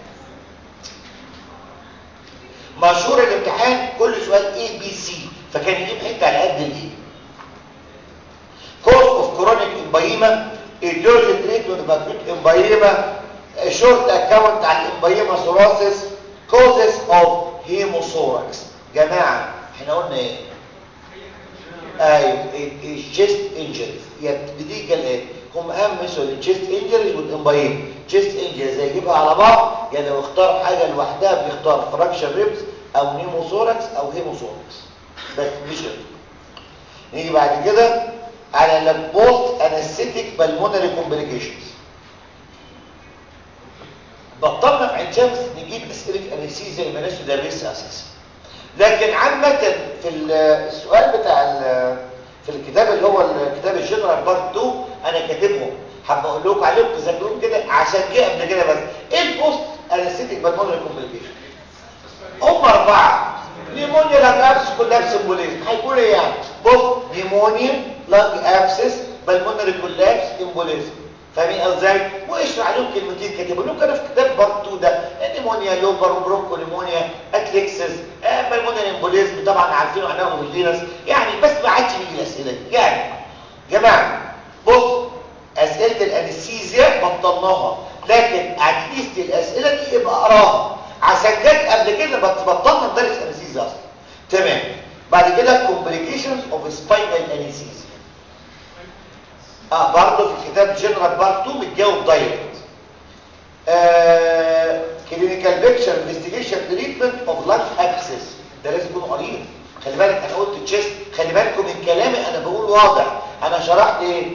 مشهور الامتحان كل سؤال A B C فكان يجيب حته على قد الايه cause of chronic emphysema etiology treatment of acute emphysema a short account على الامبيما thoracis causes of hemothorax جماعه احنا قلنا ايه ايوه الشيست انجريز يبتدي كالاتي هم اهم مثل الشيست انجريز والامبايم تشيست انجريز يجيبها على بعض يعني لو اختار حاجه لوحدها بيختار فراكشر ريبس او نيموثوركس او هيموثوركس بس مش نيجي بعد كده على البوست انستيك بالمونري كومبليكيشنز بطلنا في عين شمس نجيب اسئله انستيزيا زي ما ناس تدرسها اساسا لكن عامه في السؤال بتاع في الكتاب اللي هو الكتاب الجنرال بارت 2 انا كاتبهم حابب اقول لكم عليهم تذاكروهم كده عشان جه قبل كده بس ايه البوست انستيك بالمونري كومبليكيشن هم اربعه نيمونيا لانج ابسس كولابس امبوليزم هيكون ايه يعني بص نيمونيا لانج ابسس بالمونري كولابس امبوليزم فاهمين ازاي واشرح عليهم كلمتين كاتبوا لكم انا في كتاب بارت 2 ده نيمونيا لوبر وبرونكو نيمونيا اتليكسس بالمونري امبوليزم طبعا عارفينه عنهم الفيروس يعني بس ما عادش بيجي الاسئله دي يعني جماعه بص اسئله الانستيزيا بطلناها لكن اتليست الاسئله دي يبقى اقراها عشان جت قبل كده بطلنا ندرس انستيزيا اصلا تمام بعد كده complications of spinal anesthesia اه برضه في كتاب جنرال بارت 2 متجاوب دايركت آه كلينيكال بيكتشر انفستيجيشن تريتمنت اوف لانج ابسس ده لازم يكون قريب خلي بالك انا قلت تشيست خلي بالكم من كلامي انا بقول واضح انا شرحت ايه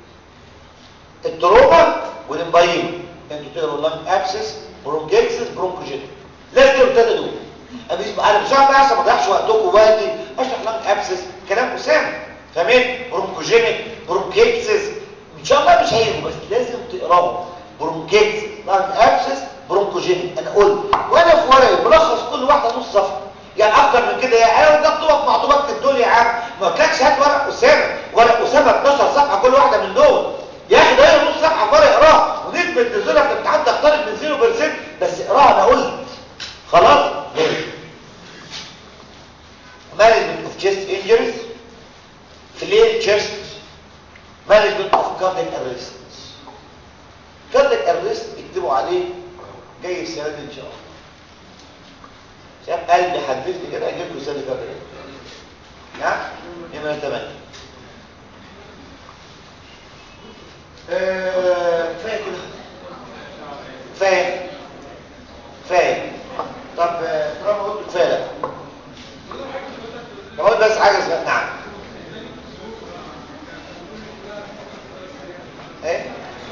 التروما والامبايم انتوا تقروا لانج ابسس برونكيكسس برونكوجيت لازم تقروا الثلاثه دول انا مش عارف بقى عشان ما اضيعش وقتكم ووقتي اشرح لانج ابسس كلام اسامه فاهمين برونكوجينيك برونكيكسس ان شاء الله مش هيجوا بس لازم تقراهم برونكيكسس لانج ابسس برونكوجينيك انا قلت وانا في ورقه ملخص كل واحده نص صفحه يعني اكتر من كده يا عم ده طلب معطوبات الدول يا عم ما قلتلكش هات ورق اسامه ورق اسامه 12 صفحه كل واحده من دول يا اخي ده نص صفحه فرق اقراها ونسبه نزولها في الامتحان تختلف من 0% بس اقراها انا قلت خلاص management of chest injuries clear chest management of cardiac arrest cardiac arrest اكتبوا عليه جاي السنه دي ان شاء الله شاف قلبي حددني كده اجيب له سنه كارdiac نعم نمره 8 كفايه كده كفايه كفايه طب طالما قلت كفايه بقول بس حاجه اسمها نعم ايه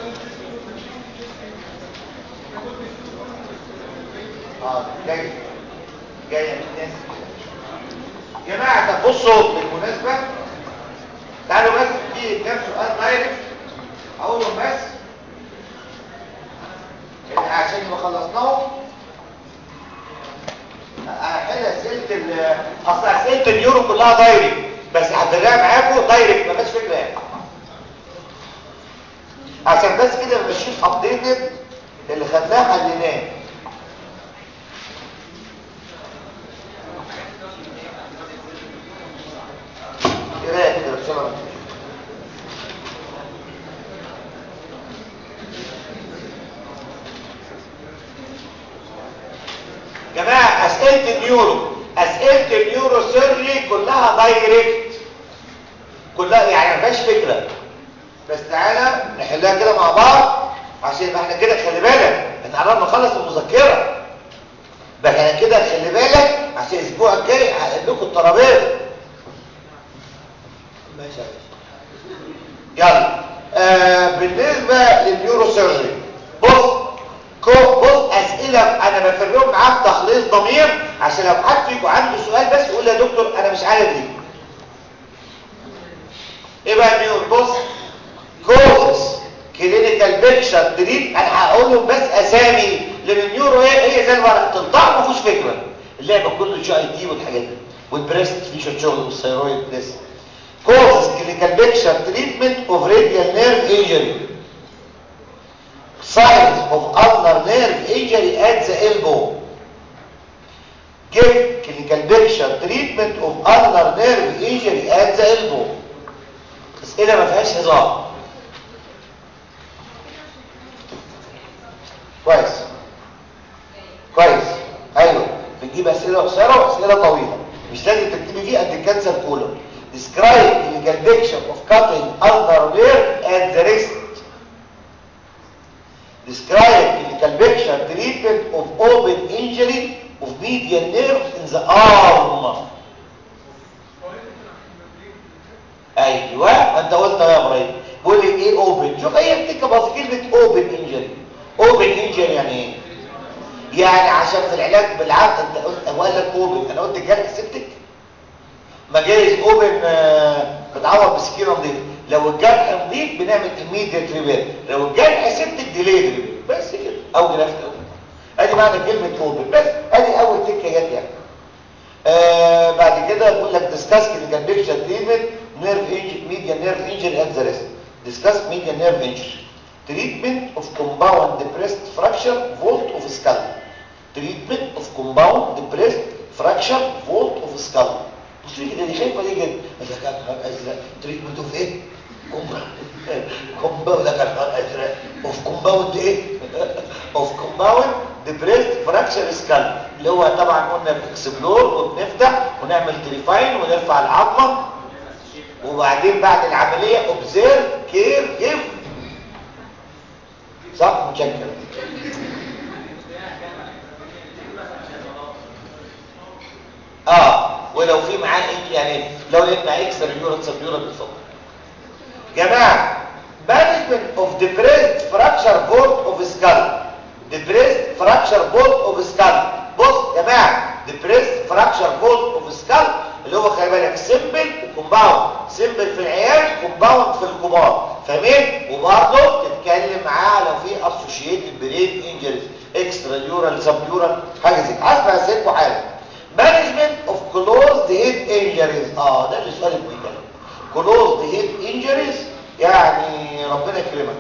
اه جاي جاي من الناس جماعه طب بصوا بالمناسبه تعالوا بس في كام سؤال دايركت اقولهم بس عشان يبقى خلصناهم هحل اسئله ال اصل اسئله اليورو كلها دايركت بس هدريها معاكم دايركت ما فيش فكره يعني عشان بس كده ماشيين ابديتد اللي خدناه حليناه قرايه كده بسرعه جماعة أسئلة النيورو أسئلة النيورو سيرجي كلها دايركت كلها يعني ما فيهاش فكرة بس تعالى نحلها كده مع بعض عشان يبقى احنا كده خلي بالك احنا قربنا نخلص المذكرة بقى احنا كده خلي بالك عشان الاسبوع الجاي هقول لكم الترابيزه ماشي يا يلا آه بالنسبة للنيورو سيرجري بص بص اسئله انا بفرقهم معاك تخليص ضمير عشان لو حد فيكم عنده سؤال بس يقول لي يا دكتور انا مش عارف دي ايه بقى النيور بص كوزس كلينيكال بيكشر تريد انا هقولهم بس اسامي لان النيورو ايه هي زي الورق تنطق ما فيهوش فكره اللعبه كله شي اي تي والحاجات دي والبريست في شويه شغل والثيرويد بريست كوزس كلينيكال بيكشر تريتمنت اوف راديال نيرف انجري signs of ulnar nerve injury at the elbow. Give clinical picture treatment of ulnar nerve injury at the elbow. اسئله ما فيهاش هزار. كويس. كويس. ايوه بتجيب اسئله قصيره واسئله طويله. مش لازم تكتبي فيه قد الكانسر كولوم. Describe clinical picture of cutting ulnar nerve at the wrist. describe clinical picture treatment of open injury of median nerve in the arm ايوه انت قلت يا ابراهيم بقول لك ايه اوبن شوف هي بتكتب بس كلمه اوبن انجري اوبن انجري يعني ايه يعني عشان في العلاج بالعقل انت قلت هو قال لك اوبن انا قلت الجرح سبتك ما جايز اوبن بتعوض بسكينه نظيفه لو الجرح نظيف بنعمل immediate ريبير لو الجرح سبتك ديليد ريبير بس كده او جرافت ادي معنى كلمه اوبن بس ادي اول تكه جت يعني آه بعد كده بقول لك discuss clinical picture treatment nerve injury median nerve injury at the wrist discuss median nerve injury treatment of compound depressed fracture vault of skull treatment of compound depressed fracture vault of skull بصوا كده دي خايفه ليه كده ده كان نهار ازرق تريتمنت اوف ايه كومباوند ده كان نهار ازرق اوف كومباوند ايه اوف كومباوند ديبريست فراكشر سكال اللي هو طبعا قلنا بنكسبلور وبنفتح ونعمل تريفاين ونرفع العظمه وبعدين بعد العمليه اوبزيرف كير جيف صح متشكر اه ولو في معاه يعني لو لقيت معاه اكسترا يورا سبيورا بالفضل جماعه management of depressed fracture vault of skull depressed fracture vault of skull بص يا جماعه depressed fracture vault of skull اللي هو خلي بالك سيمبل وكومباوند سيمبل في العيال كومباوند في الكبار فاهمين وبرضه تتكلم معاه لو في اسوشيتد برين انجريز اكسترا يورال سبيورال حاجه زي اسمع اسيبكم حاجه management of closed head injuries اه ده اللي سؤال المهم closed head injuries يعني ربنا يكرمك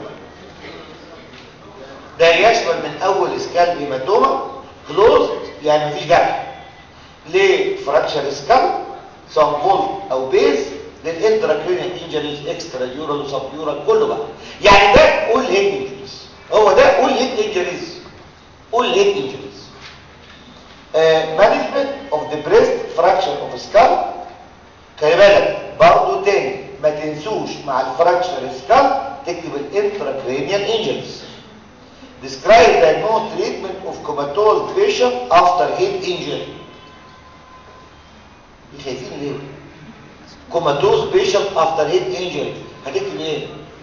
ده يشمل من اول سكال هيماتوما كلوزد يعني مفيش جرح ليه فراكشر سكال سامبول او بيز للانتراكرينيال انجريز اكسترا يورال وسب يورال كله بقى يعني ده اول هيد انجريز هو ده اول هيد انجريز اول هيد انجريز مانجمنت اوف ذا بريست فراكشر اوف سكال خلي بالك برضه تاني ما تنسوش مع الفراكشر سكال تكتب الانتراكرينيال انجريز describe the no treatment of comatose patient after head injury خايفين ليه comatose patient after head injury هتكتب ايه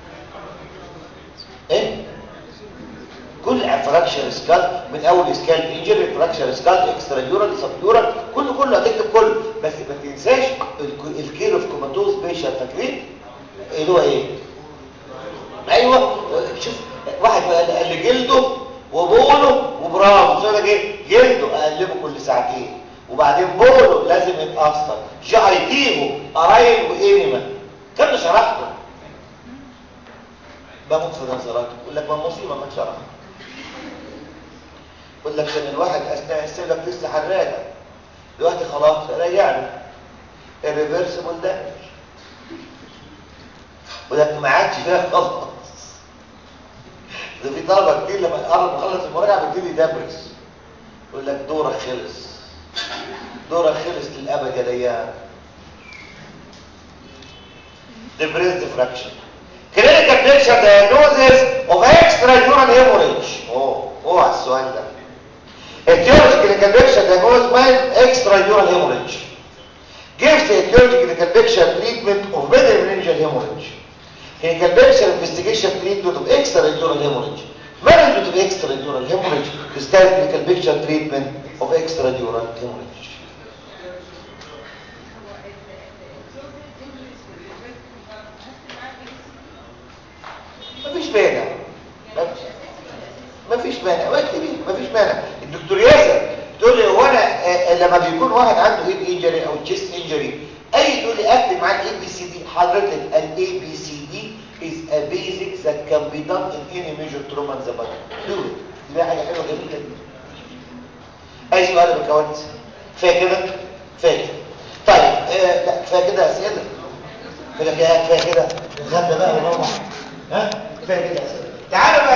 ايه كل فراكشر سكال من اول سكال انجري فراكشر سكال اكسترا يورال سب يورال كله كله هتكتب كله بس ما تنساش الكير اوف كوماتوز بيشن فاكرين اللي هو ايه ايوه شوف واحد قال لي جلده وبوله وبرافو شو لك ايه جلده اقلبه كل ساعتين وبعدين بوله لازم يتاثر شعيتيه قرايل وانما كم شرحته بموت في نظرات يقول لك ما مصيبه ما شرح يقول لك كان الواحد اثناء السلك لسه حراجه دلوقتي خلاص رجعنا الريفرسبل ده ولكن ما عادش فيها خلاص ده في طلبه كتير لما قرب يخلص المراجعه بيبتدي يدبرس يقول لك دورك خلص دورك خلص للابد يا ديان ديبريس ديفراكشن clinical picture diagnosis of extradural hemorrhage اوه اوه السؤال ده etiology clinical picture diagnosis by extradural hemorrhage gives the etiology clinical picture treatment of middle meningeal hemorrhage clinical picture investigation treatment of extradural hemorrhage management of extradural hemorrhage describe clinical picture treatment of extradural hemorrhage مفيش مانع مفيش مانع واكتبي مفيش مانع الدكتور ياسر تقول لي هو انا آه لما بيكون واحد عنده هيد انجري او تشيست انجري اي تقول لي اكتب معاه الاي بي سي دي حضرتك الاي بي سي دي is a basic that can be done in any major trauma in the body do it دي حاجه حلوه جميله جدا اي سؤال يا بكوانس كفايه كده كفايه طيب آه لا كفايه كده اسئله كده كفايه كده غدا بقى ونروح ها كفايه كده اسئله تعالوا